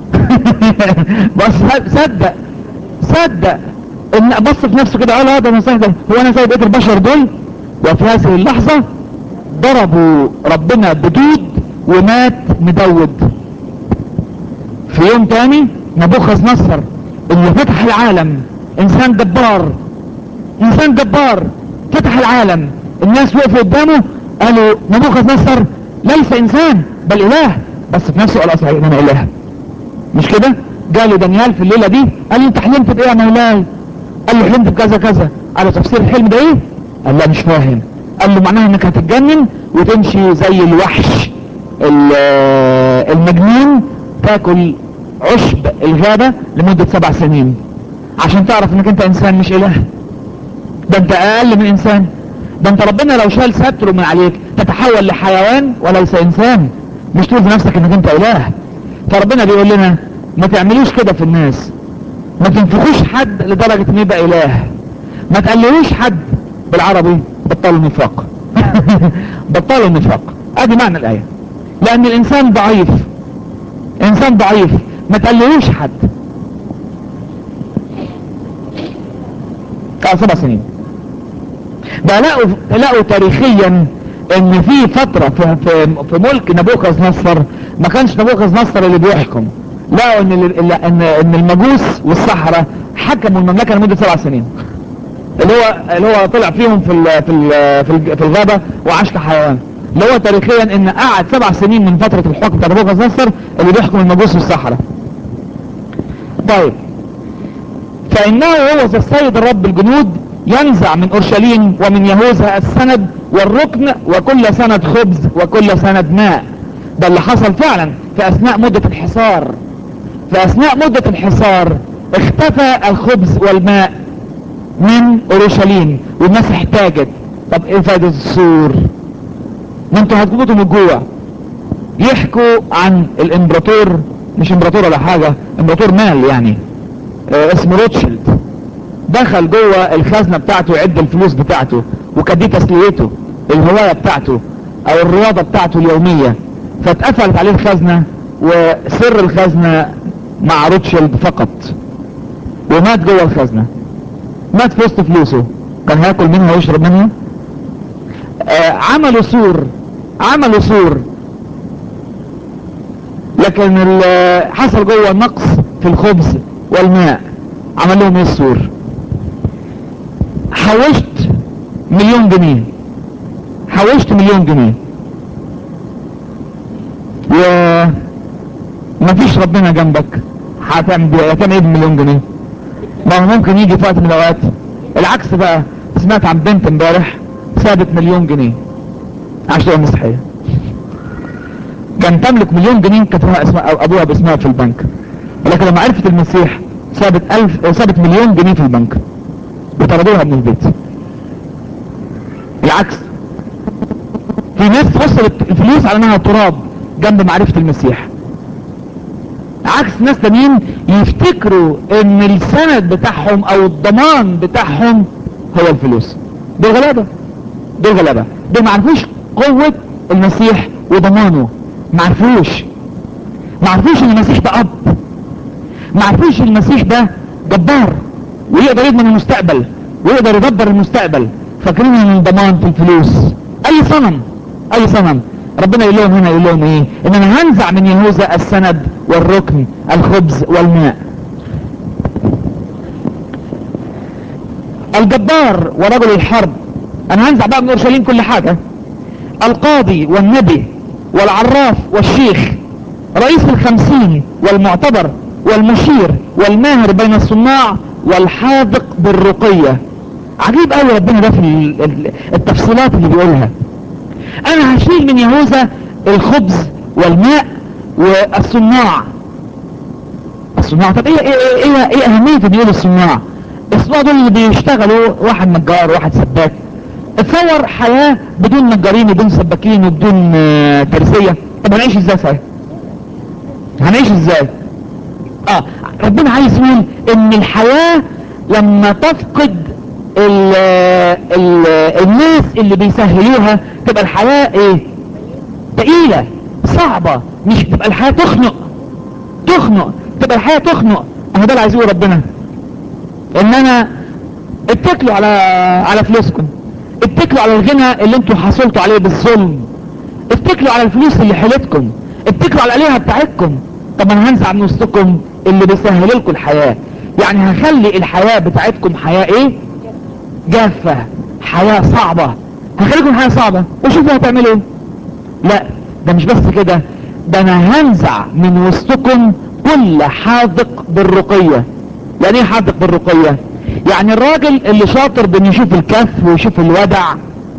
بس صدق صدق ان بص في نفسه كده قال اه ده انا صحيح ده هو انا زي بقيه البشر دول وفي هذه اللحظه ضربوا ربنا بدود ومات مدود في يوم تاني نبوخذ نصر اللي فتح العالم انسان جبار انسان جبار فتح العالم الناس وقفوا قدامه قالوا نبوخذ نصر ليس انسان بل اله بس في نفسه قال صحيح ان انا اله مش كده جاله دانيال في الليله دي قال له انت حلمت بايه يا مولاي قال له حلمت بكذا كذا قال له تفسير الحلم ده ايه قال لا مش فاهم قال له معناها انك هتتجنن وتمشي زي الوحش ال- المجنون تاكل عشب الغابة لمدة سبع سنين عشان تعرف انك انت انسان مش اله ده انت اقل من انسان ده انت ربنا لو شال ستره من عليك تتحول لحيوان وليس انسان مش تقول في نفسك انك انت اله فربنا بيقول لنا ما تعملوش كده في الناس ما تنفخوش حد لدرجة ان يبقى اله ما تقللوش حد بالعربي بطلوا النفاق بطلوا النفاق ادي معنى الايه لان الانسان ضعيف انسان ضعيف ما تقللوش حد اه سبع سنين ده لقوا لقوا تاريخيا ان في فترة في, في, في ملك نبوخذ نصر ما كانش نبوخذ نصر اللي بيحكم لقوا ان ال- ان ان المجوس والسحرة حكموا المملكة لمدة سبع سنين اللي هو اللي هو طلع فيهم في ال في ال في, ال في الغابة وعاش كحيوان اللي هو تاريخيا ان قعد سبع سنين من فترة الحكم بتاع نبوخذ نصر اللي بيحكم المجوس والسحرة طيب فإنه هو ذا السيد الرب الجنود ينزع من أورشليم ومن يهوذا السند والركن وكل سند خبز وكل سند ماء ده اللي حصل فعلا في أثناء مدة الحصار في أثناء مدة الحصار اختفى الخبز والماء من أورشليم والناس احتاجت طب ايه فايدة السور ما انتوا هتموتوا من الجوع يحكوا عن الامبراطور مش امبراطور ولا حاجة امبراطور مال يعني اه اسمه روتشيلد دخل جوه الخزنة بتاعته يعد الفلوس بتاعته وكانت دي تسليته الهواية بتاعته او الرياضة بتاعته اليومية فاتقفلت عليه الخزنة وسر الخزنة مع روتشيلد فقط ومات جوه الخزنة مات في وسط فلوسه كان هياكل منها ويشرب منها آه عملوا سور عملوا سور لكن ال- حصل جوه نقص في الخبز والماء عمل لهم ايه السور حوشت مليون جنيه حوشت مليون جنيه و مفيش ربنا جنبك هتعمل بيه- هتعمل ايه بمليون جنيه ما هو ممكن يجي في وقت من الاوقات العكس بقى سمعت عن بنت امبارح سابت مليون جنيه عشان تبقى مسيحيه كان تملك مليون جنيه كتبها اسمها أو ابوها باسمها في البنك ولكن لما عرفت المسيح سابت الف سابت مليون جنيه في البنك وطردوها من البيت العكس في ناس وصلت الفلوس على انها تراب جنب معرفة المسيح عكس ناس تانيين يفتكروا ان السند بتاعهم او الضمان بتاعهم هو الفلوس دول غلابة دول غلابة دول معرفوش قوة المسيح وضمانه معرفوش معرفوش ان المسيح ده اب معرفوش ان المسيح ده جبار ويقدر يضمن المستقبل ويقدر يدبر المستقبل فاكرين ان الضمان في الفلوس اي صنم اي صنم ربنا يقول لهم هنا يقول لهم ايه ان انا هنزع من يهوذا السند والركن الخبز والماء الجبار ورجل الحرب انا هنزع بقى من اورشليم كل حاجة القاضي والنبي والعراف والشيخ رئيس الخمسين والمعتبر والمشير والماهر بين الصناع والحاذق بالرقية عجيب قوي ربنا ده في ال- ال- التفصيلات اللي بيقولها انا هشيل من يهوذا الخبز والماء والصناع الصناع طب ايه ايه ايه, إيه, إيه اهمية ان يقول الصناع الصناع دول اللي بيشتغلوا واحد نجار واحد سباك تصور حياة بدون نجارين وبدون سباكين وبدون آه، ترسية طب هنعيش ازاي صحيح هنعيش ازاي اه ربنا عايز يقول ان الحياة لما تفقد ال ال الناس اللي بيسهلوها تبقى الحياة ايه تقيلة صعبة مش تبقى الحياة تخنق تخنق تبقى الحياة تخنق اهو ده اللي عايز يقول ربنا ان انا اتكلوا على على فلوسكم اتكلوا على الغنى اللي انتوا حصلتوا عليه بالظلم اتكلوا على الفلوس اللي حيلتكم اتكلوا على الالهه بتاعتكم طب انا هنزع من وسطكم اللي بيسهل لكم الحياه يعني هخلي الحياه بتاعتكم حياه ايه جافه حياه صعبه هخليكم حياه صعبه وشوفوا هتعملوا ايه لا ده مش بس كده ده انا هنزع من وسطكم كل حاذق بالرقيه يعني ايه حاذق بالرقيه يعني الراجل اللي شاطر بانه يشوف الكف ويشوف الودع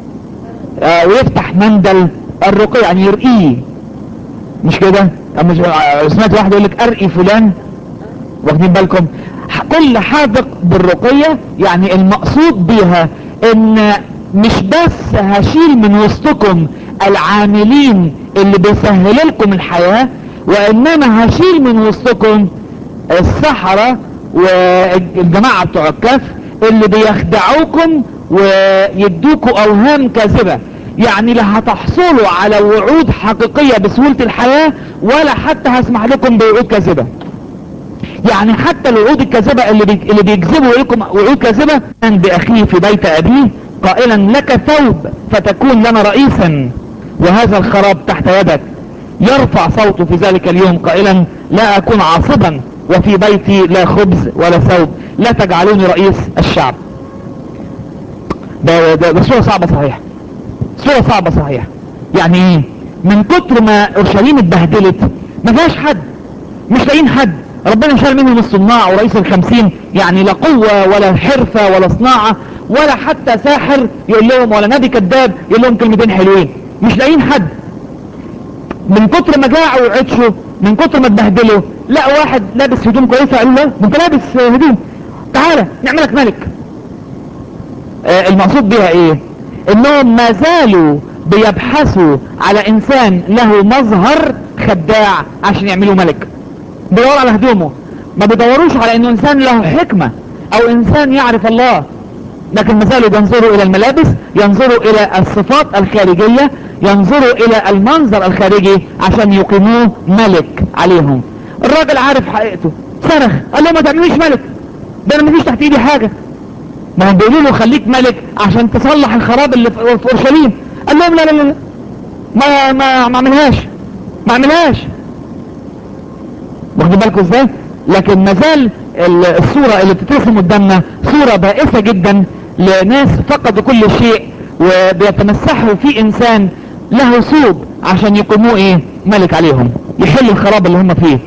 آه ويفتح مندل الرقية يعني يرقيه مش كده أما مش- آه، سمعت واحد يقول لك ارقي فلان واخدين بالكم ح- كل حاذق بالرقية يعني المقصود بيها ان مش بس هشيل من وسطكم العاملين اللي بيسهلوا لكم الحياة وانما هشيل من وسطكم السحرة والجماعة بتوع الكف اللي بيخدعوكم ويدوكوا اوهام كاذبة يعني لا هتحصلوا على وعود حقيقية بسهولة الحياة ولا حتى هسمح لكم بوعود كاذبة يعني حتى الوعود الكاذبة اللي, بي... اللي بيكذبوا لكم وعود كاذبة كان بأخيه في بيت أبيه قائلا لك ثوب فتكون لنا رئيسا وهذا الخراب تحت يدك يرفع صوته في ذلك اليوم قائلا لا أكون عاصبا وفي بيتي لا خبز ولا ثوب لا تجعلوني رئيس الشعب ده, ده, ده صورة صعبة صحيح صورة صعبة صحيح يعني ايه من كتر ما اورشليم اتبهدلت ما فيهاش حد مش لاقيين حد ربنا شال منهم الصناع ورئيس الخمسين يعني لا قوة ولا حرفة ولا صناعة ولا حتى ساحر يقول لهم ولا نبي كذاب يقول لهم كلمتين حلوين مش لاقيين حد من كتر ما جاعوا وعطشوا من كتر ما اتبهدلوا لقوا واحد لابس هدوم كويسة قالوا له انت لابس هدوم تعالى نعملك ملك آه، المقصود بيها ايه انهم ما زالوا بيبحثوا على انسان له مظهر خداع عشان يعملوا ملك بيدوروا على هدومه ما بيدوروش على انه انسان له حكمة او انسان يعرف الله لكن ما زالوا ينظروا الى الملابس ينظروا الى الصفات الخارجية ينظروا الى المنظر الخارجي عشان يقيموه ملك عليهم الراجل عارف حقيقته صرخ قال لهم ما تعملوش ملك ده انا مفيش تحت ايدي حاجة ما هم بيقولوا له خليك ملك عشان تصلح الخراب اللي في في اورشليم قال لهم لا لا لا ما ما ما اعملهاش ما اعملهاش واخدين بالكم ازاي لكن ما زال ال- الصورة اللي بتترسم قدامنا صورة بائسة جدا لناس فقدوا كل شيء وبيتمسحوا في انسان له صوب عشان يقوموه ايه ملك عليهم يحل الخراب اللي هم فيه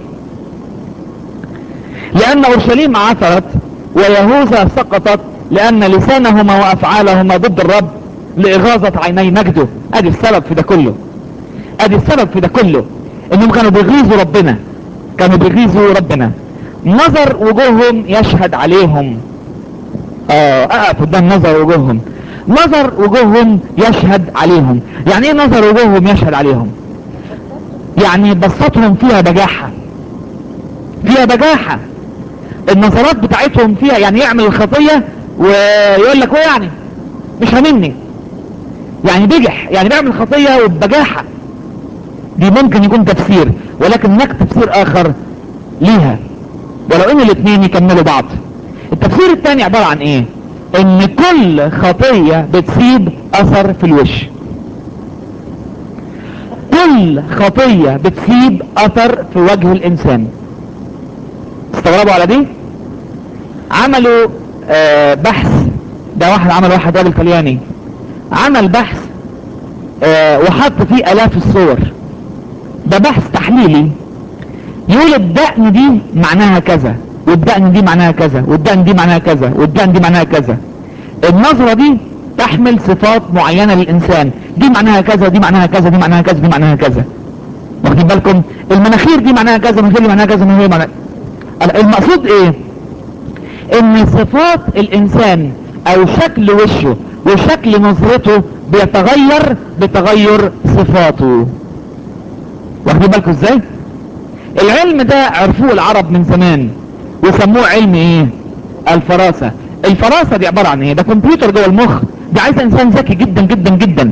لان اورشليم عثرت ويهوذا سقطت لان لسانهما وافعالهما ضد الرب لاغاظة عيني مجده ادي السبب في ده كله ادي السبب في ده كله انهم كانوا بيغيظوا ربنا كانوا بيغيظوا ربنا نظر وجوههم يشهد عليهم اه اقف قدام نظر وجوههم نظر وجوههم يشهد عليهم يعني ايه نظر وجوههم يشهد عليهم يعني بصتهم فيها بجاحة فيها بجاحة النظرات بتاعتهم فيها يعني يعمل الخطية ويقول لك هو يعني مش هاممني يعني بجح يعني بيعمل خطية وبجاحة دي ممكن يكون تفسير ولكن هناك تفسير اخر ليها ولو ان الاثنين يكملوا بعض التفسير الثاني عبارة عن ايه ان كل خطية بتسيب اثر في الوش كل خطية بتسيب اثر في وجه الانسان استغربوا على دي عملوا آه بحث ده واحد عمل واحد راجل طلياني عمل بحث آه وحط فيه الاف الصور ده بحث تحليلي يقول الدقن دي معناها كذا والدقن دي معناها كذا والدقن دي معناها كذا والدقن دي معناها كذا النظرة دي تحمل صفات معينة للإنسان دي معناها كذا دي معناها كذا دي معناها كذا دي معناها كذا واخدين بالكم المناخير دي معناها كذا المناخير دي معناها كذا المناخير معناها المقصود ايه ان صفات الانسان او شكل وشه وشكل نظرته بيتغير بتغير صفاته واخدين بالكم ازاي العلم ده عرفوه العرب من زمان وسموه علم ايه الفراسة الفراسة دي عبارة عن ايه ده كمبيوتر جوه المخ ده عايز انسان ذكي جدا جدا جدا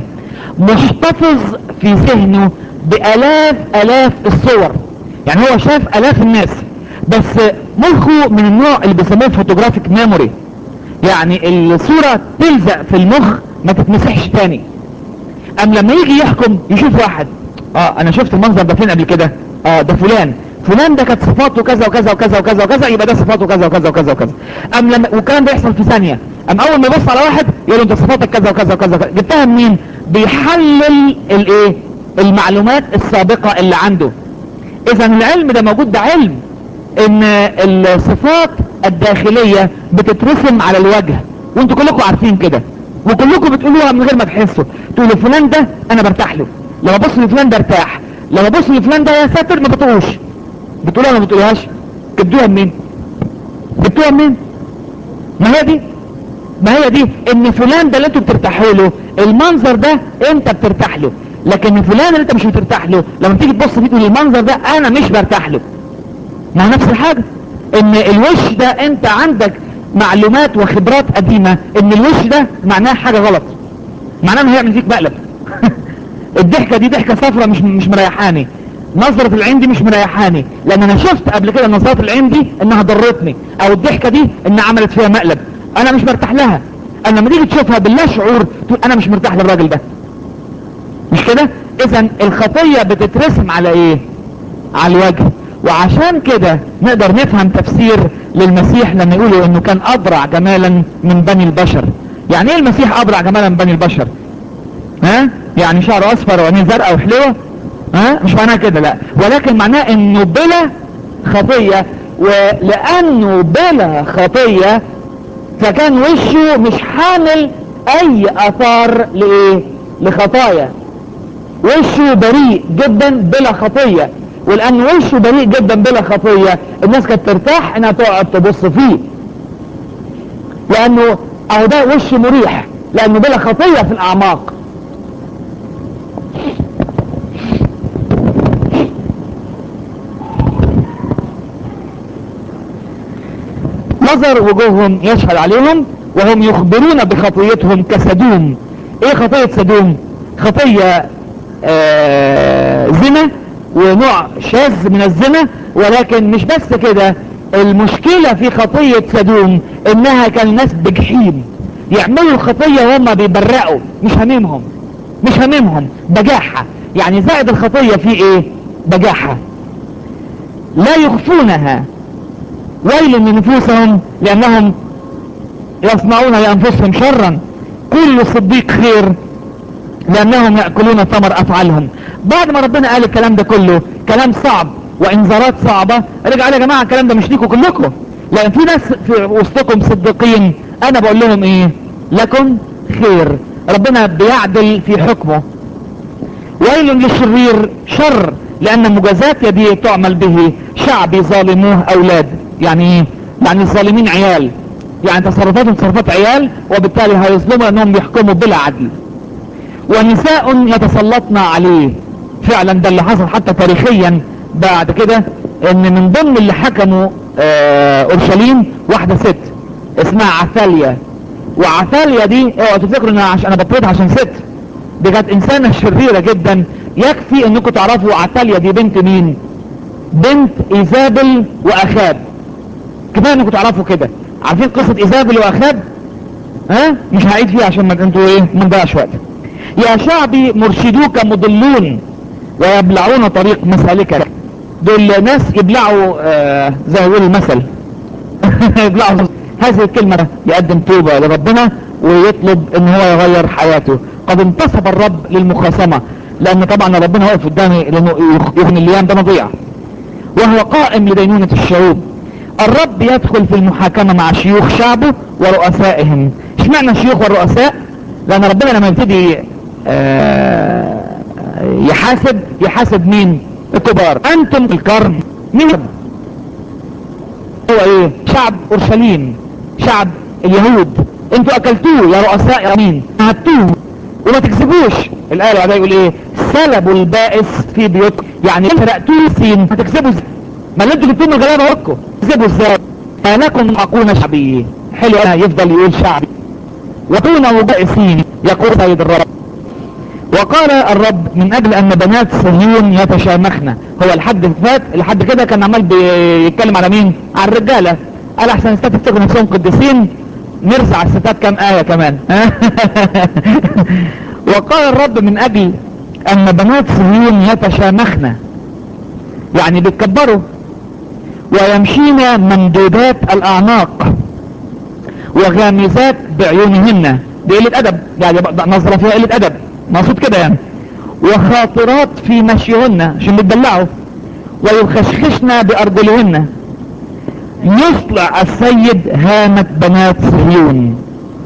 محتفظ في ذهنه بالاف الاف الصور يعني هو شاف الاف الناس بس مخه من النوع اللي بيسموه فوتوجرافيك ميموري يعني الصورة تلزق في المخ ما تتمسحش تاني ام لما يجي يحكم يشوف واحد اه انا شفت المنظر ده فين قبل كده اه ده فلان فلان ده كانت صفاته كذا وكذا وكذا وكذا وكذا يبقى ده صفاته كذا وكذا وكذا وكذا ام لما والكلام ده يحصل في ثانيه ام اول ما يبص على واحد يقول له انت صفاتك كذا وكذا وكذا وكذا. جبتها منين بيحلل الايه المعلومات السابقه اللي عنده اذا العلم ده موجود ده علم ان الصفات الداخليه بتترسم على الوجه وانتوا كلكم عارفين كده وكلكم بتقولوها من غير ما تحسوا تقولوا فلان ده انا برتاح له لما ابص لفلان ده ارتاح لما ابص لفلان ده يا ساتر ما بطقوش بتقولوها ما بتقولوهاش جبتوها منين جبتوها منين ما هي دي ما هي دي ان فلان ده اللي انتوا بترتاحوا له المنظر ده انت بترتاح له لكن فلان اللي انت مش بترتاح له لما تيجي تبص فيه تقول المنظر ده انا مش برتاح له ما هو نفس الحاجه ان الوش ده انت عندك معلومات وخبرات قديمه ان الوش ده معناه حاجه غلط معناه انه هيعمل فيك مقلب الضحكه دي ضحكه صفرة مش مش مريحاني نظرة العين دي مش مريحاني لان انا شفت قبل كده نظرة العين دي انها ضرتني او الضحكة دي انها عملت فيها مقلب انا مش مرتاح لها انا لما تيجي تشوفها باللا شعور تقول انا مش مرتاح للراجل ده مش كده اذا الخطية بتترسم على ايه على الوجه وعشان كده نقدر نفهم تفسير للمسيح لما يقولوا انه كان ابرع جمالا من بني البشر يعني ايه المسيح ابرع جمالا من بني البشر ها يعني شعره اصفر وعينيه زرقاء وحلوه ها مش معناها كده لا ولكن معناه انه بلا خطية ولانه بلا خطية فكان وشه مش حامل اي اثار لايه لخطايا وشه بريء جدا بلا خطية ولان وشه بريء جدا بلا خطية الناس كانت ترتاح انها تقعد تبص فيه لانه اهو ده وش مريح لانه بلا خطية في الاعماق نظر وجوههم يشهد عليهم وهم يخبرون بخطيتهم كسدوم ايه خطية سدوم خطية آه زنا ونوع شاذ من الزنا ولكن مش بس كده المشكلة في خطية سدوم انها كان الناس بجحيم يعملوا الخطية وهم بيبرقوا مش هممهم مش هممهم بجاحة يعني زائد الخطية في ايه بجاحة لا يخفونها ويل لنفوسهم لانهم يصنعون لانفسهم شرا كل صديق خير لانهم يأكلون ثمر افعالهم بعد ما ربنا قال الكلام ده كله كلام صعب وانذارات صعبة رجع يا جماعة الكلام ده مش ليكم كلكم لان في ناس في وسطكم صديقين انا بقول لهم ايه لكم خير ربنا بيعدل في حكمه ويل للشرير شر لان مجازات يديه تعمل به شعبي ظالموه اولاد يعني ايه يعني الظالمين عيال يعني تصرفاتهم تصرفات عيال وبالتالي هيظلموا انهم بيحكموا بلا عدل ونساء يتسلطن عليه فعلا ده اللي حصل حتى تاريخيا بعد كده ان من ضمن اللي حكموا آه اورشليم واحدة ست اسمها عثاليا وعثاليا دي اوعوا تفتكروا ان عشان انا بطلتها عشان ست دي كانت انسانة شريرة جدا يكفي انكم تعرفوا عثاليا دي بنت مين بنت ايزابل واخاب كفايه انكم تعرفوا كده عارفين قصة ايزابل واخاب ها مش هعيد فيها عشان ما انتوا ايه ما نضيعش وقت يا شعبي مرشدوك مضلون ويبلعون طريق مسالكك دول ناس يبلعوا آه زي ما يقول المثل يبلعوا هذه الكلمة يقدم توبة لربنا ويطلب ان هو يغير حياته قد انتصب الرب للمخاصمة لان طبعا ربنا واقف قدامي لانه يغني الايام ده مضيع وهو قائم لدينونة الشعوب الرب يدخل في المحاكمة مع شيوخ شعبه ورؤسائهم اشمعنى الشيوخ والرؤساء لان ربنا لما يبتدي آه يحاسب يحاسب مين الكبار انتم الكرم مين هو ايه شعب اورشليم شعب اليهود انتوا اكلتوه يا رؤساء يا مين هاتوه وما تكسبوش الايه اللي بعدها يقول ايه سلبوا البائس في بيوتكم يعني سرقتوه سين ما تكسبوا ازاي ما اللي انتوا جبتوه من الغلابه وراكم تكسبوا ازاي ما لكم معقون شعبي حلو انا يفضل يقول شعبي وكونوا بائسين يقول سيد الرب وقال الرب من اجل ان بنات صهيون يتشامخن هو الحد فات الحد كده كان عمال بيتكلم على مين على الرجاله قال احسن الستات يفتكروا نفسهم قديسين نرزع الستات كام ايه كمان وقال الرب من اجل ان بنات صهيون يتشامخن يعني بيتكبروا ويمشين ممدودات الاعناق وغامزات بعيونهن دي قله ادب يعني نظره فيها قله ادب مقصود كده يعني وخاطرات في مشيهن عشان بتدلعوا ويخشخشن بارجلهن يصلع السيد هامة بنات صهيون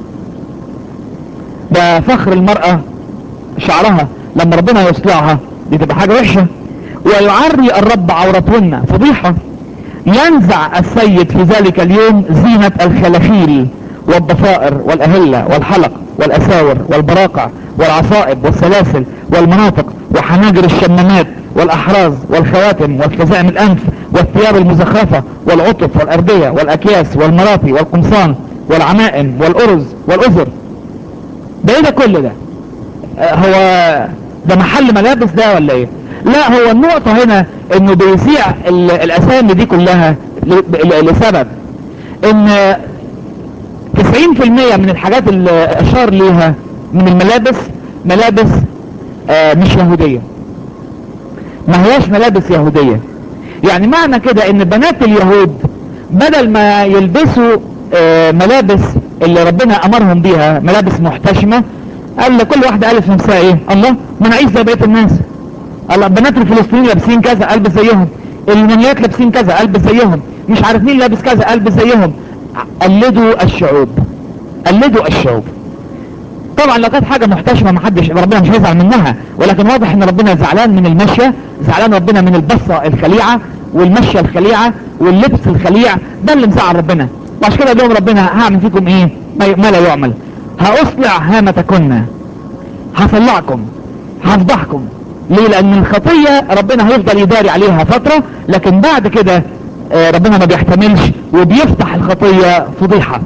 ده فخر المرأة شعرها لما ربنا يصلعها دي تبقى حاجة وحشة ويعري الرب عورتهن فضيحة ينزع السيد في ذلك اليوم زينة الخلافيل والضفائر والأهلة والحلق والأساور والبراقع والعصائب والسلاسل والمناطق وحناجر الشمامات والأحراز والخواتم والحزام الأنف والثياب المزخرفة والعطف والأردية والأكياس والمراطي والقمصان والعمائم والأرز والأزر ده ايه ده كل ده آه هو ده محل ملابس ده ولا ايه لا هو النقطة هنا انه بيذيع الاسامي دي كلها لسبب ان 90% من الحاجات اللي اشار ليها من الملابس ملابس آه مش يهودية ما هياش ملابس يهودية يعني معنى كده ان بنات اليهود بدل ما يلبسوا آه ملابس اللي ربنا امرهم بيها ملابس محتشمة قال لكل واحدة قالت في نفسها ايه الله ما انا عايز زي بقية الناس الله بنات الفلسطينيين لابسين كذا البس زيهم اليونانيات لابسين كذا البس زيهم مش عارف مين لابس كذا البس زيهم قلدوا الشعوب قلدوا الشعوب طبعا لو كانت حاجة محتشمة محدش ربنا مش هيزعل منها ولكن واضح ان ربنا زعلان من المشية زعلان ربنا من البصة الخليعة والمشية الخليعة واللبس الخليع ده اللي مزعل ربنا وعشان كده اليوم ربنا هعمل فيكم ايه ما لا يعمل هاصلع هامتكن هصلعكم هفضحكم ليه لان الخطية ربنا هيفضل يداري عليها فترة لكن بعد كده ربنا ما بيحتملش وبيفتح الخطية فضيحة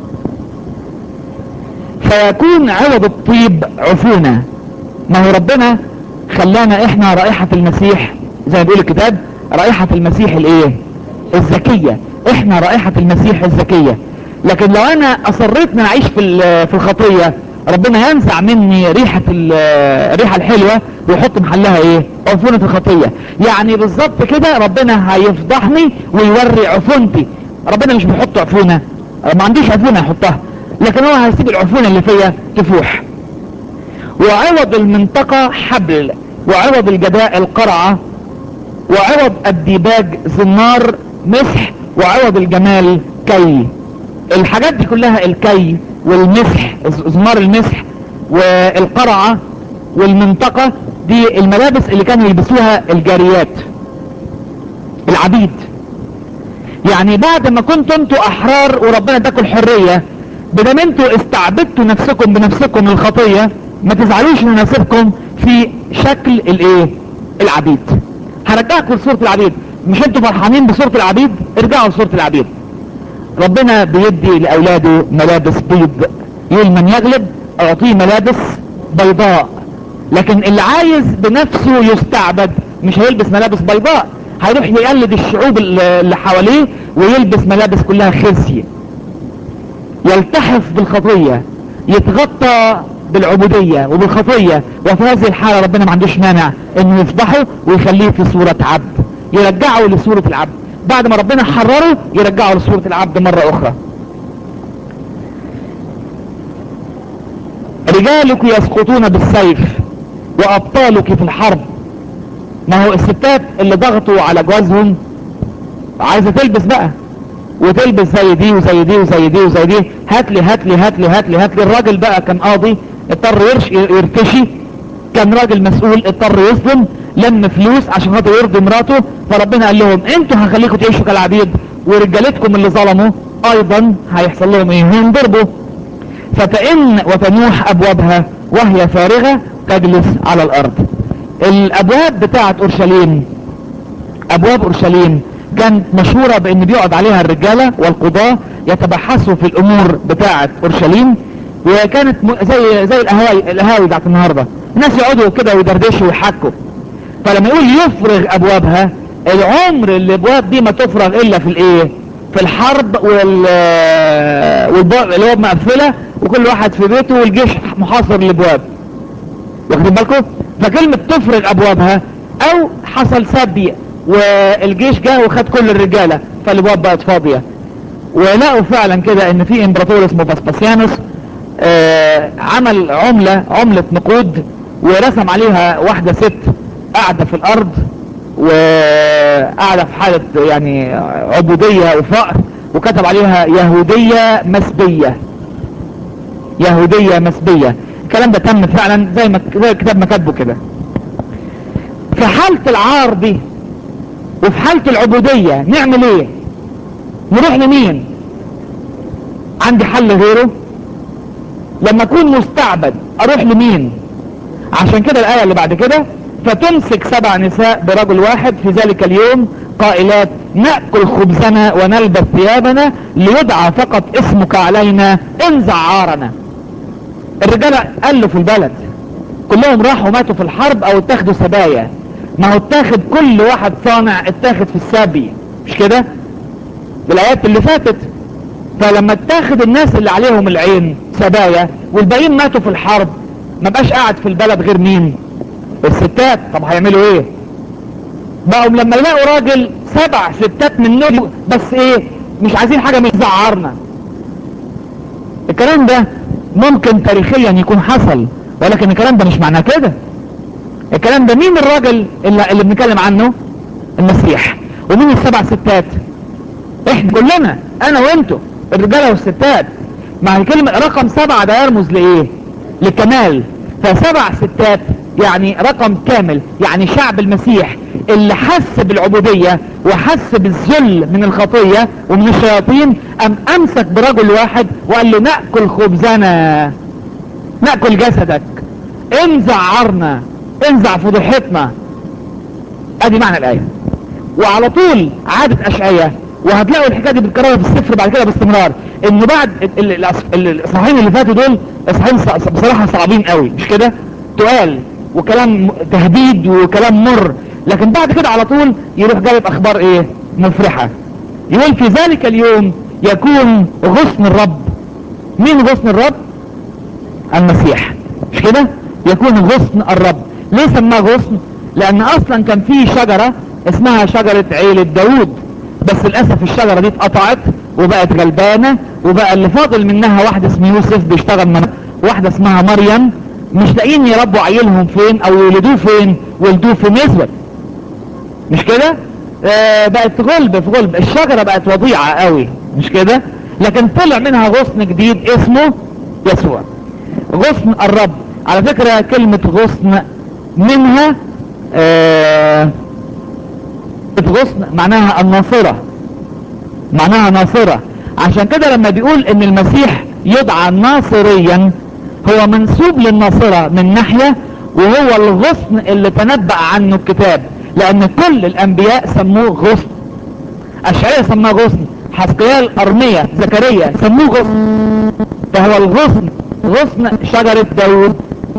فيكون عوض الطيب عفونة ما هو ربنا خلانا احنا رائحة المسيح زي ما بيقول الكتاب رائحة المسيح الايه الزكية احنا رائحة المسيح الزكية لكن لو انا اصريت ان اعيش في في الخطية ربنا ينزع مني ريحة الريحة الحلوة ويحط محلها ايه عفونة الخطية يعني بالظبط كده ربنا هيفضحني ويوري عفونتي ربنا مش بيحط عفونة ما عنديش عفونة يحطها لكن هو هيسيب العفونة اللي فيا تفوح وعوض المنطقة حبل وعوض الجداء القرعة وعوض الديباج زنار مسح وعوض الجمال كي الحاجات دي كلها الكي والمسح زمار المسح والقرعة والمنطقة دي الملابس اللي كانوا يلبسوها الجاريات العبيد يعني بعد ما كنتوا انتوا احرار وربنا اداكم الحرية بدل انتوا استعبدتوا نفسكم بنفسكم الخطية ما تزعلوش ان نسيبكم في شكل الايه العبيد هرجعكم لصورة العبيد مش انتوا فرحانين بصورة العبيد ارجعوا لصورة العبيد ربنا بيدي لاولاده ملابس بيض يقول من يغلب اعطيه ملابس بيضاء لكن اللي عايز بنفسه يستعبد مش هيلبس ملابس بيضاء هيروح يقلد الشعوب اللي حواليه ويلبس ملابس كلها خزي يلتحف بالخطية يتغطى بالعبودية وبالخطية وفي هذه الحالة ربنا ما عندوش مانع انه يفضحه ويخليه في صورة عبد يرجعه لصورة العبد بعد ما ربنا حرره يرجعه لصورة العبد مرة اخرى رجالك يسقطون بالسيف وابطالك في الحرب ما هو الستات اللي ضغطوا على جوازهم عايزه تلبس بقى وتلبس زي دي وزي دي وزي دي وزي دي هات لي هات لي هات لي هات لي هات لي الراجل بقى كان قاضي اضطر يرش يرتشي كان راجل مسؤول اضطر يظلم لم فلوس عشان خاطر يرضي مراته فربنا قال لهم انتوا هخليكم تعيشوا كالعبيد ورجالتكم اللي ظلموا ايضا هيحصل لهم ايه هينضربوا فتئن وتنوح ابوابها وهي فارغة تجلس على الارض الابواب بتاعت اورشليم ابواب اورشليم كانت مشهورة بان بيقعد عليها الرجالة والقضاة يتبحثوا في الامور بتاعت اورشليم وكانت م... زي زي القهاوي القهاوي بتاعت النهارده الناس يقعدوا كده ويدردشوا ويحكوا فلما يقول يفرغ ابوابها العمر اللي الابواب دي ما تفرغ الا في الايه في الحرب وال والباب اللي هو مقفله وكل واحد في بيته والجيش محاصر الابواب واخدين بالكم فكلمه تفرغ ابوابها او حصل سبي والجيش جه وخد كل الرجاله فالابواب بقت فاضيه ولقوا فعلا كده ان في امبراطور اسمه فاسباسيانوس آه عمل عملة عملة نقود ورسم عليها واحدة ست قاعدة في الارض وقاعدة في حالة يعني عبودية وفقر وكتب عليها يهودية مسبية يهودية مسبية الكلام ده تم فعلا زي ما زي الكتاب ما كاتبه كده في حالة العار دي وفي حالة العبودية نعمل ايه نروح لمين عندي حل غيره لما اكون مستعبد اروح لمين عشان كده الايه اللي بعد كده فتمسك سبع نساء برجل واحد في ذلك اليوم قائلات ناكل خبزنا ونلبس ثيابنا ليدعى فقط اسمك علينا انزع عارنا الرجاله قالوا في البلد كلهم راحوا ماتوا في الحرب او اتاخدوا سبايا ما هو اتاخد كل واحد صانع اتاخد في السبي مش كده بالايات اللي فاتت فلما اتاخد الناس اللي عليهم العين سبايا والباقيين ماتوا في الحرب ما بقاش قاعد في البلد غير مين الستات طب هيعملوا ايه بقوا لما يلاقوا راجل سبع ستات منهم بس ايه مش عايزين حاجة من زعرنا الكلام ده ممكن تاريخيا يكون حصل ولكن الكلام ده مش معناه كده الكلام ده مين الراجل اللي, اللي بنتكلم عنه المسيح ومين السبع ستات احنا كلنا انا وانتو الرجالة والستات مع الكلمة رقم سبعة ده يرمز لايه للكمال فسبع ستات يعني رقم كامل يعني شعب المسيح اللي حس بالعبودية وحس بالذل من الخطية ومن الشياطين ام امسك برجل واحد وقال له نأكل خبزنا نأكل جسدك انزع عرنا انزع فضيحتنا ادي معنى الايه وعلى طول عادة اشعية وهتلاقوا الحكايه دي بتكررها في السفر بعد كده باستمرار انه بعد الاصحاحين اللي فاتوا دول اصحاحين بصراحه صعبين قوي مش كده تقال وكلام تهديد وكلام مر لكن بعد كده على طول يروح جايب اخبار ايه مفرحه يقول في ذلك اليوم يكون غصن الرب مين غصن الرب المسيح مش كده يكون غصن الرب ليه سماه غصن لان اصلا كان في شجره اسمها شجره عيله داوود بس للاسف الشجرة دي اتقطعت وبقت غلبانة وبقى اللي فاضل منها واحد اسمه يوسف بيشتغل من واحدة اسمها مريم مش لاقيين يربوا عيلهم فين او يولدوه فين ولدوه في نسبة مش كده آه بقت غلب في غلب الشجرة بقت وضيعة قوي مش كده لكن طلع منها غصن جديد اسمه يسوع غصن الرب على فكرة كلمة غصن منها آه غصن معناها الناصرة معناها ناصرة عشان كده لما بيقول ان المسيح يدعى ناصريا هو منسوب للناصرة من ناحية وهو الغصن اللي تنبأ عنه الكتاب لان كل الانبياء سموه غصن اشعياء سماه غصن حسقيال ارمية زكريا سموه غصن فهو الغصن غصن شجرة داود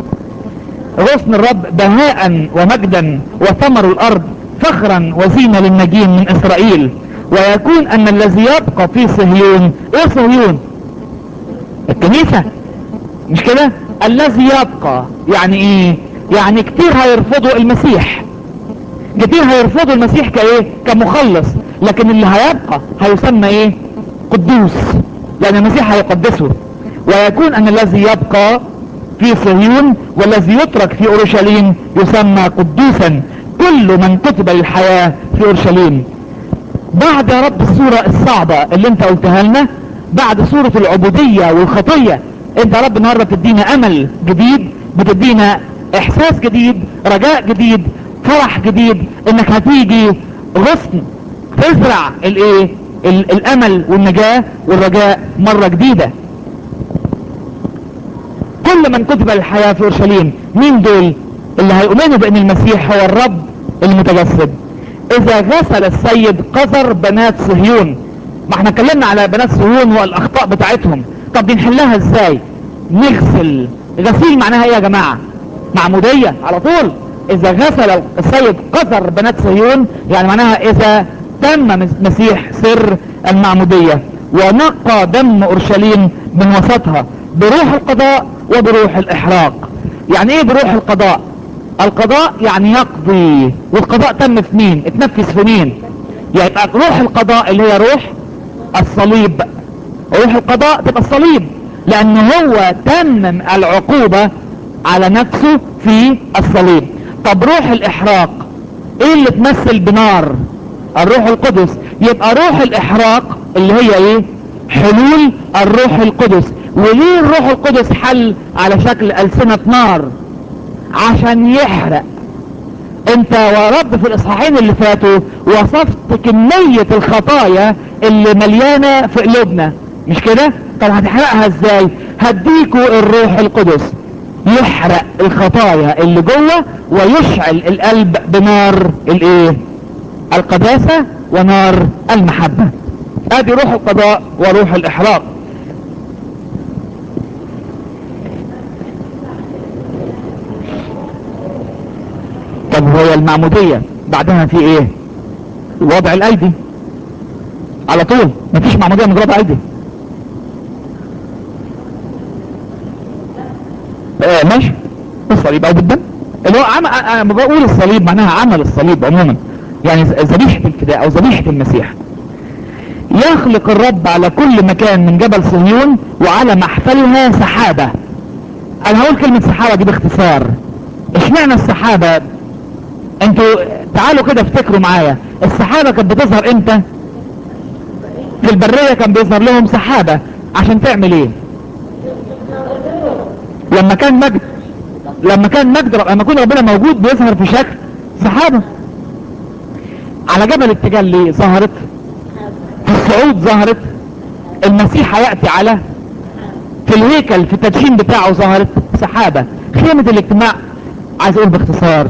غصن الرب بهاء ومجدا وثمر الارض فخرا وزينة للنجين من اسرائيل ويكون ان الذي يبقى في صهيون ايه صهيون الكنيسة مش كده الذي يبقى يعني ايه يعني كتير هيرفضوا المسيح كتير هيرفضوا المسيح كايه كمخلص لكن اللي هيبقى هيسمى ايه قدوس لان المسيح هيقدسه ويكون ان الذي يبقى في صهيون والذي يترك في اورشليم يسمى قدوسا كل من كتب للحياة في اورشليم بعد يا رب الصورة الصعبة اللي انت قلتها لنا بعد صورة العبودية والخطية انت يا رب النهاردة بتدينا امل جديد بتدينا احساس جديد رجاء جديد فرح جديد انك هتيجي غصن تزرع الايه ال- الامل والنجاة والرجاء مرة جديدة كل من كتب للحياة في اورشليم مين دول اللي هيؤمنوا بان المسيح هو الرب المتجسد اذا غسل السيد قذر بنات صهيون ما احنا اتكلمنا على بنات صهيون والاخطاء بتاعتهم طب دي نحلها ازاي نغسل غسيل معناها ايه يا جماعة معمودية على طول اذا غسل السيد قذر بنات صهيون يعني معناها اذا تم مس- مسيح سر المعمودية ونقى دم اورشليم من وسطها بروح القضاء وبروح الاحراق يعني ايه بروح القضاء القضاء يعني يقضي والقضاء تم في مين اتنفذ في مين يبقى روح القضاء اللي هي روح الصليب روح القضاء تبقى الصليب لان هو تمم العقوبة على نفسه في الصليب طب روح الاحراق ايه اللي تمثل بنار الروح القدس يبقى روح الاحراق اللي هي ايه حلول الروح القدس وليه الروح القدس حل على شكل ألسنة نار عشان يحرق انت ورب في الاصحاحين اللي فاتوا وصفت كمية الخطايا اللي مليانة في قلوبنا مش كده طب هتحرقها ازاي هديكوا الروح القدس يحرق الخطايا اللي جوه ويشعل القلب بنار الايه القداسة ونار المحبة ادي روح القضاء وروح الاحراق طب هو المعمودية بعدها في ايه وضع الايدي على طول مفيش معمودية من وضع ايدي آه ماشي الصليب او بالدم اللي هو عم... انا بقول الصليب معناها عمل الصليب عموما يعني ز- ذبيحة الفداء او ذبيحة المسيح يخلق الرب على كل مكان من جبل صهيون وعلى محفلها سحابة انا هقول كلمة سحابة دي باختصار اشمعنى السحابة انتوا تعالوا كده افتكروا معايا السحابة كانت بتظهر امتى في البرية كان بيظهر لهم سحابة عشان تعمل ايه لما كان مجد لما كان مجد رب- لما يكون ربنا موجود بيظهر في شكل سحابة على جبل التجلي ظهرت في الصعود ظهرت المسيح هيأتي على في الهيكل في التدشين بتاعه ظهرت سحابة خيمة الاجتماع عايز اقول باختصار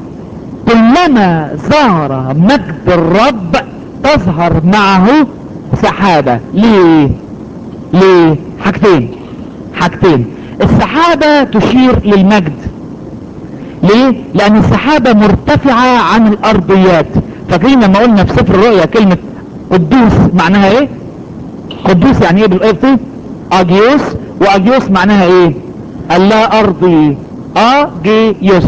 كلما ظهر مجد الرب تظهر معه سحابة ليه ليه حاجتين حاجتين السحابة تشير للمجد ليه لان السحابة مرتفعة عن الارضيات فاكرين لما قلنا في سفر الرؤيا كلمة قدوس معناها ايه قدوس يعني ايه بالقبطي اجيوس واجيوس معناها ايه اللا ارضي اجيوس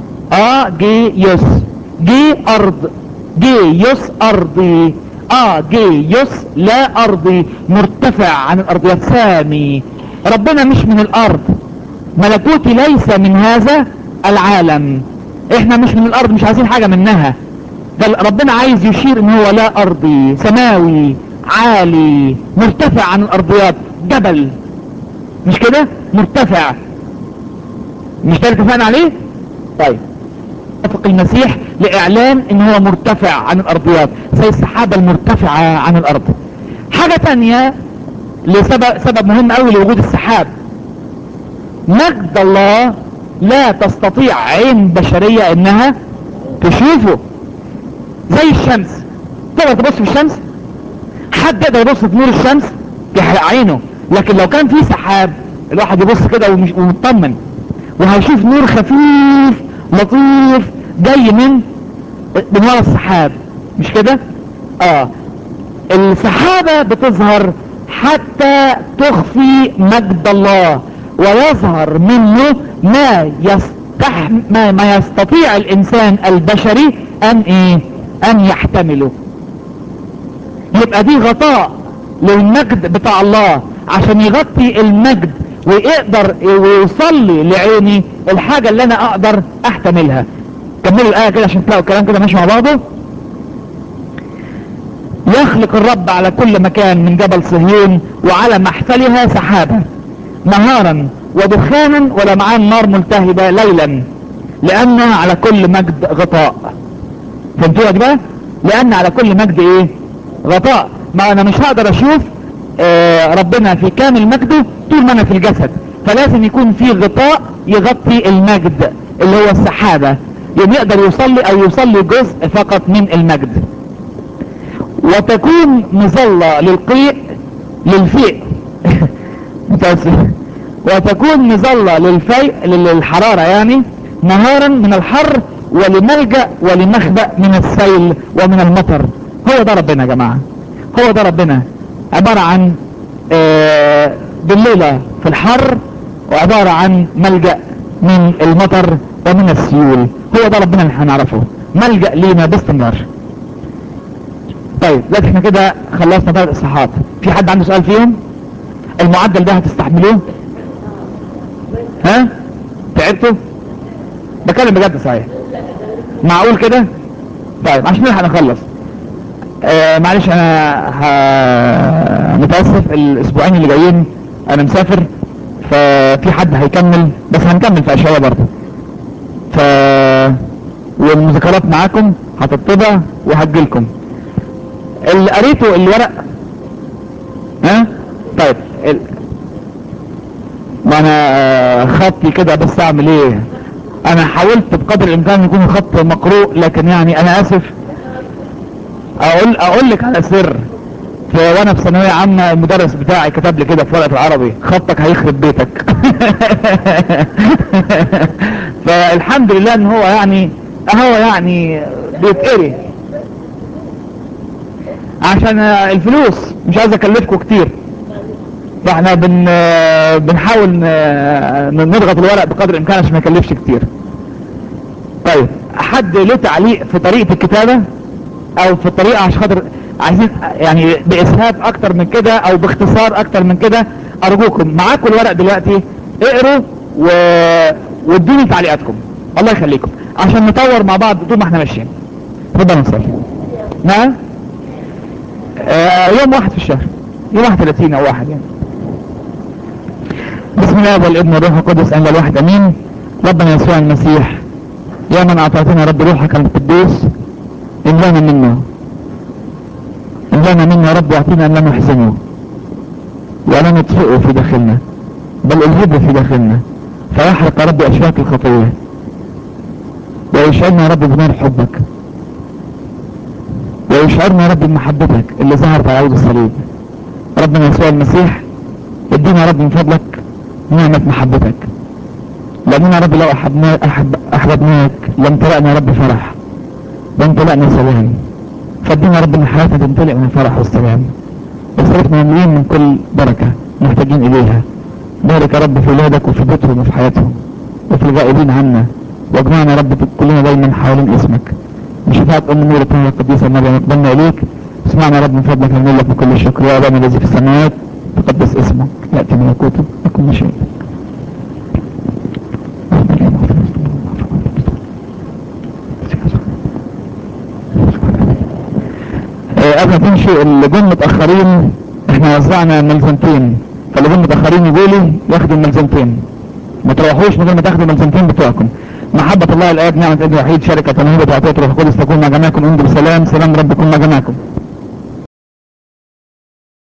اجيوس جي ارض جيوس ارضي اجيوس لا ارضي مرتفع عن الارضيات سامي ربنا مش من الارض ملكوتي ليس من هذا العالم احنا مش من الارض مش عايزين حاجة منها بل ربنا عايز يشير ان هو لا ارضي سماوي عالي مرتفع عن الارضيات جبل مش كده مرتفع مش ده اللي اتفقنا عليه طيب اتفق المسيح لاعلان ان هو مرتفع عن الارضيات زي السحابة المرتفعة عن الارض حاجة تانية لسبب سبب مهم قوي لوجود السحاب مجد الله لا تستطيع عين بشرية انها تشوفه زي الشمس تقدر تبص في الشمس حد يقدر يبص في نور الشمس يحرق عينه لكن لو كان في سحاب الواحد يبص كده ومش ومطمن وهيشوف نور خفيف لطيف جاي من من ورا السحاب مش كده اه السحابة بتظهر حتى تخفي مجد الله ويظهر منه ما يستح ما, ما يستطيع الانسان البشري ان ايه ان يحتمله يبقى دي غطاء للمجد بتاع الله عشان يغطي المجد ويقدر ويوصل لي لعيني الحاجة اللي انا اقدر احتملها كملوا الايه كده عشان تلاقوا الكلام كده ماشي مع بعضه يخلق الرب على كل مكان من جبل صهيون وعلى محفلها سحابة نهارا ودخانا ولمعان نار ملتهبة ليلا لأن على كل مجد غطاء فهمتوا يا جماعة؟ لأن على كل مجد ايه غطاء ما انا مش هقدر اشوف آه ربنا في كامل مجده طول ما انا في الجسد فلازم يكون في غطاء يغطي المجد اللي هو السحابة يوم يقدر يوصل لي او يوصل لي جزء فقط من المجد وتكون مظلة للقيء للفيء متأسف وتكون مظلة للفيء للحرارة يعني نهارا من الحر ولملجأ ولمخبأ من السيل ومن المطر هو ده ربنا يا جماعة هو ده ربنا عبارة عن آه بالليلة في الحر وعبارة عن ملجأ من المطر ومن السيول هو ده ربنا اللي هنعرفه ملجأ لينا باستمرار طيب دلوقتي احنا كده خلصنا ثلاث اصحاحات في حد عنده سؤال فيهم المعدل ده هتستحملوه ها تعبتوا بكلم بجد صحيح معقول كده طيب عشان نلحق نخلص آه معلش انا ه... متاسف الاسبوعين اللي جايين انا مسافر ففي حد هيكمل بس هنكمل في اشياء برضه ف والمذكرات معاكم هتطبع وهتجيلكم اللي قريته الورق ها طيب ال... ما انا خطي كده بس اعمل ايه انا حاولت بقدر الامكان يكون الخط مقروء لكن يعني انا اسف اقول اقول لك على سر في وانا في ثانويه عامه المدرس بتاعي كتب لي كده في ورقه العربي خطك هيخرب بيتك فالحمد لله ان هو يعني اهو يعني بيتقري عشان الفلوس مش عايز اكلفكم كتير فاحنا بن بنحاول نضغط الورق بقدر الامكان عشان ما يكلفش كتير طيب حد له تعليق في طريقة الكتابة او في الطريقة عشان خاطر عايزين يعني باسهاب اكتر من كده او باختصار اكتر من كده ارجوكم معاكم الورق دلوقتي اقروا و... وادوني تعليقاتكم الله يخليكم عشان نطور مع بعض طول ما احنا ماشيين اتفضل نصلي نعم آه يوم واحد في الشهر يوم 31 او واحد يعني بسم الله والابن والروح القدس ان الواحد امين ربنا يسوع المسيح يا من اعطيتنا رب روحك القدوس املانا منه املانا منه يا رب واعطينا ان لا نحزنه ولا نطفئه في داخلنا بل الهبه في داخلنا فيحرق يا رب اشواك الخطيه ويشعرنا يا رب بنار حبك ويشعرنا يا رب بمحبتك اللي ظهرت على عود الصليب ربنا يسوع المسيح ادينا يا رب من فضلك نعمة محبتك لأننا يا رب لو أحبنا أحب أحببناك لم تلقنا يا رب فرح لم تلقنا سلام فادينا يا رب ان حياتنا تمتلئ من الفرح والسلام واصرفنا مملوئين من كل بركة محتاجين إليها بارك يا رب في ولادك وفي بيتهم وفي حياتهم وفي الغائبين عنا واجمعنا يا رب كلنا دايما حوالين اسمك بشفاعة أم النور الطاهرة القديسة مريم نقبلنا إليك اسمعنا يا رب من فضلك نملك بكل الشكر يا أبانا الذي في السماوات تقدس اسمك يأتي ملكوتك يكن مشيئتك قبل ما تمشي اللي جم متأخرين احنا وزعنا ملزمتين فاللي جم متأخرين يقولوا ياخدوا الملزمتين ما تروحوش من غير ما تاخدوا الملزمتين بتوعكم محبة الله الآب نعمة ابن وحيد شركة تنهيبة وعطية روح القدس تكون مع جميعكم انتم بسلام سلام رب يكون مع جميعكم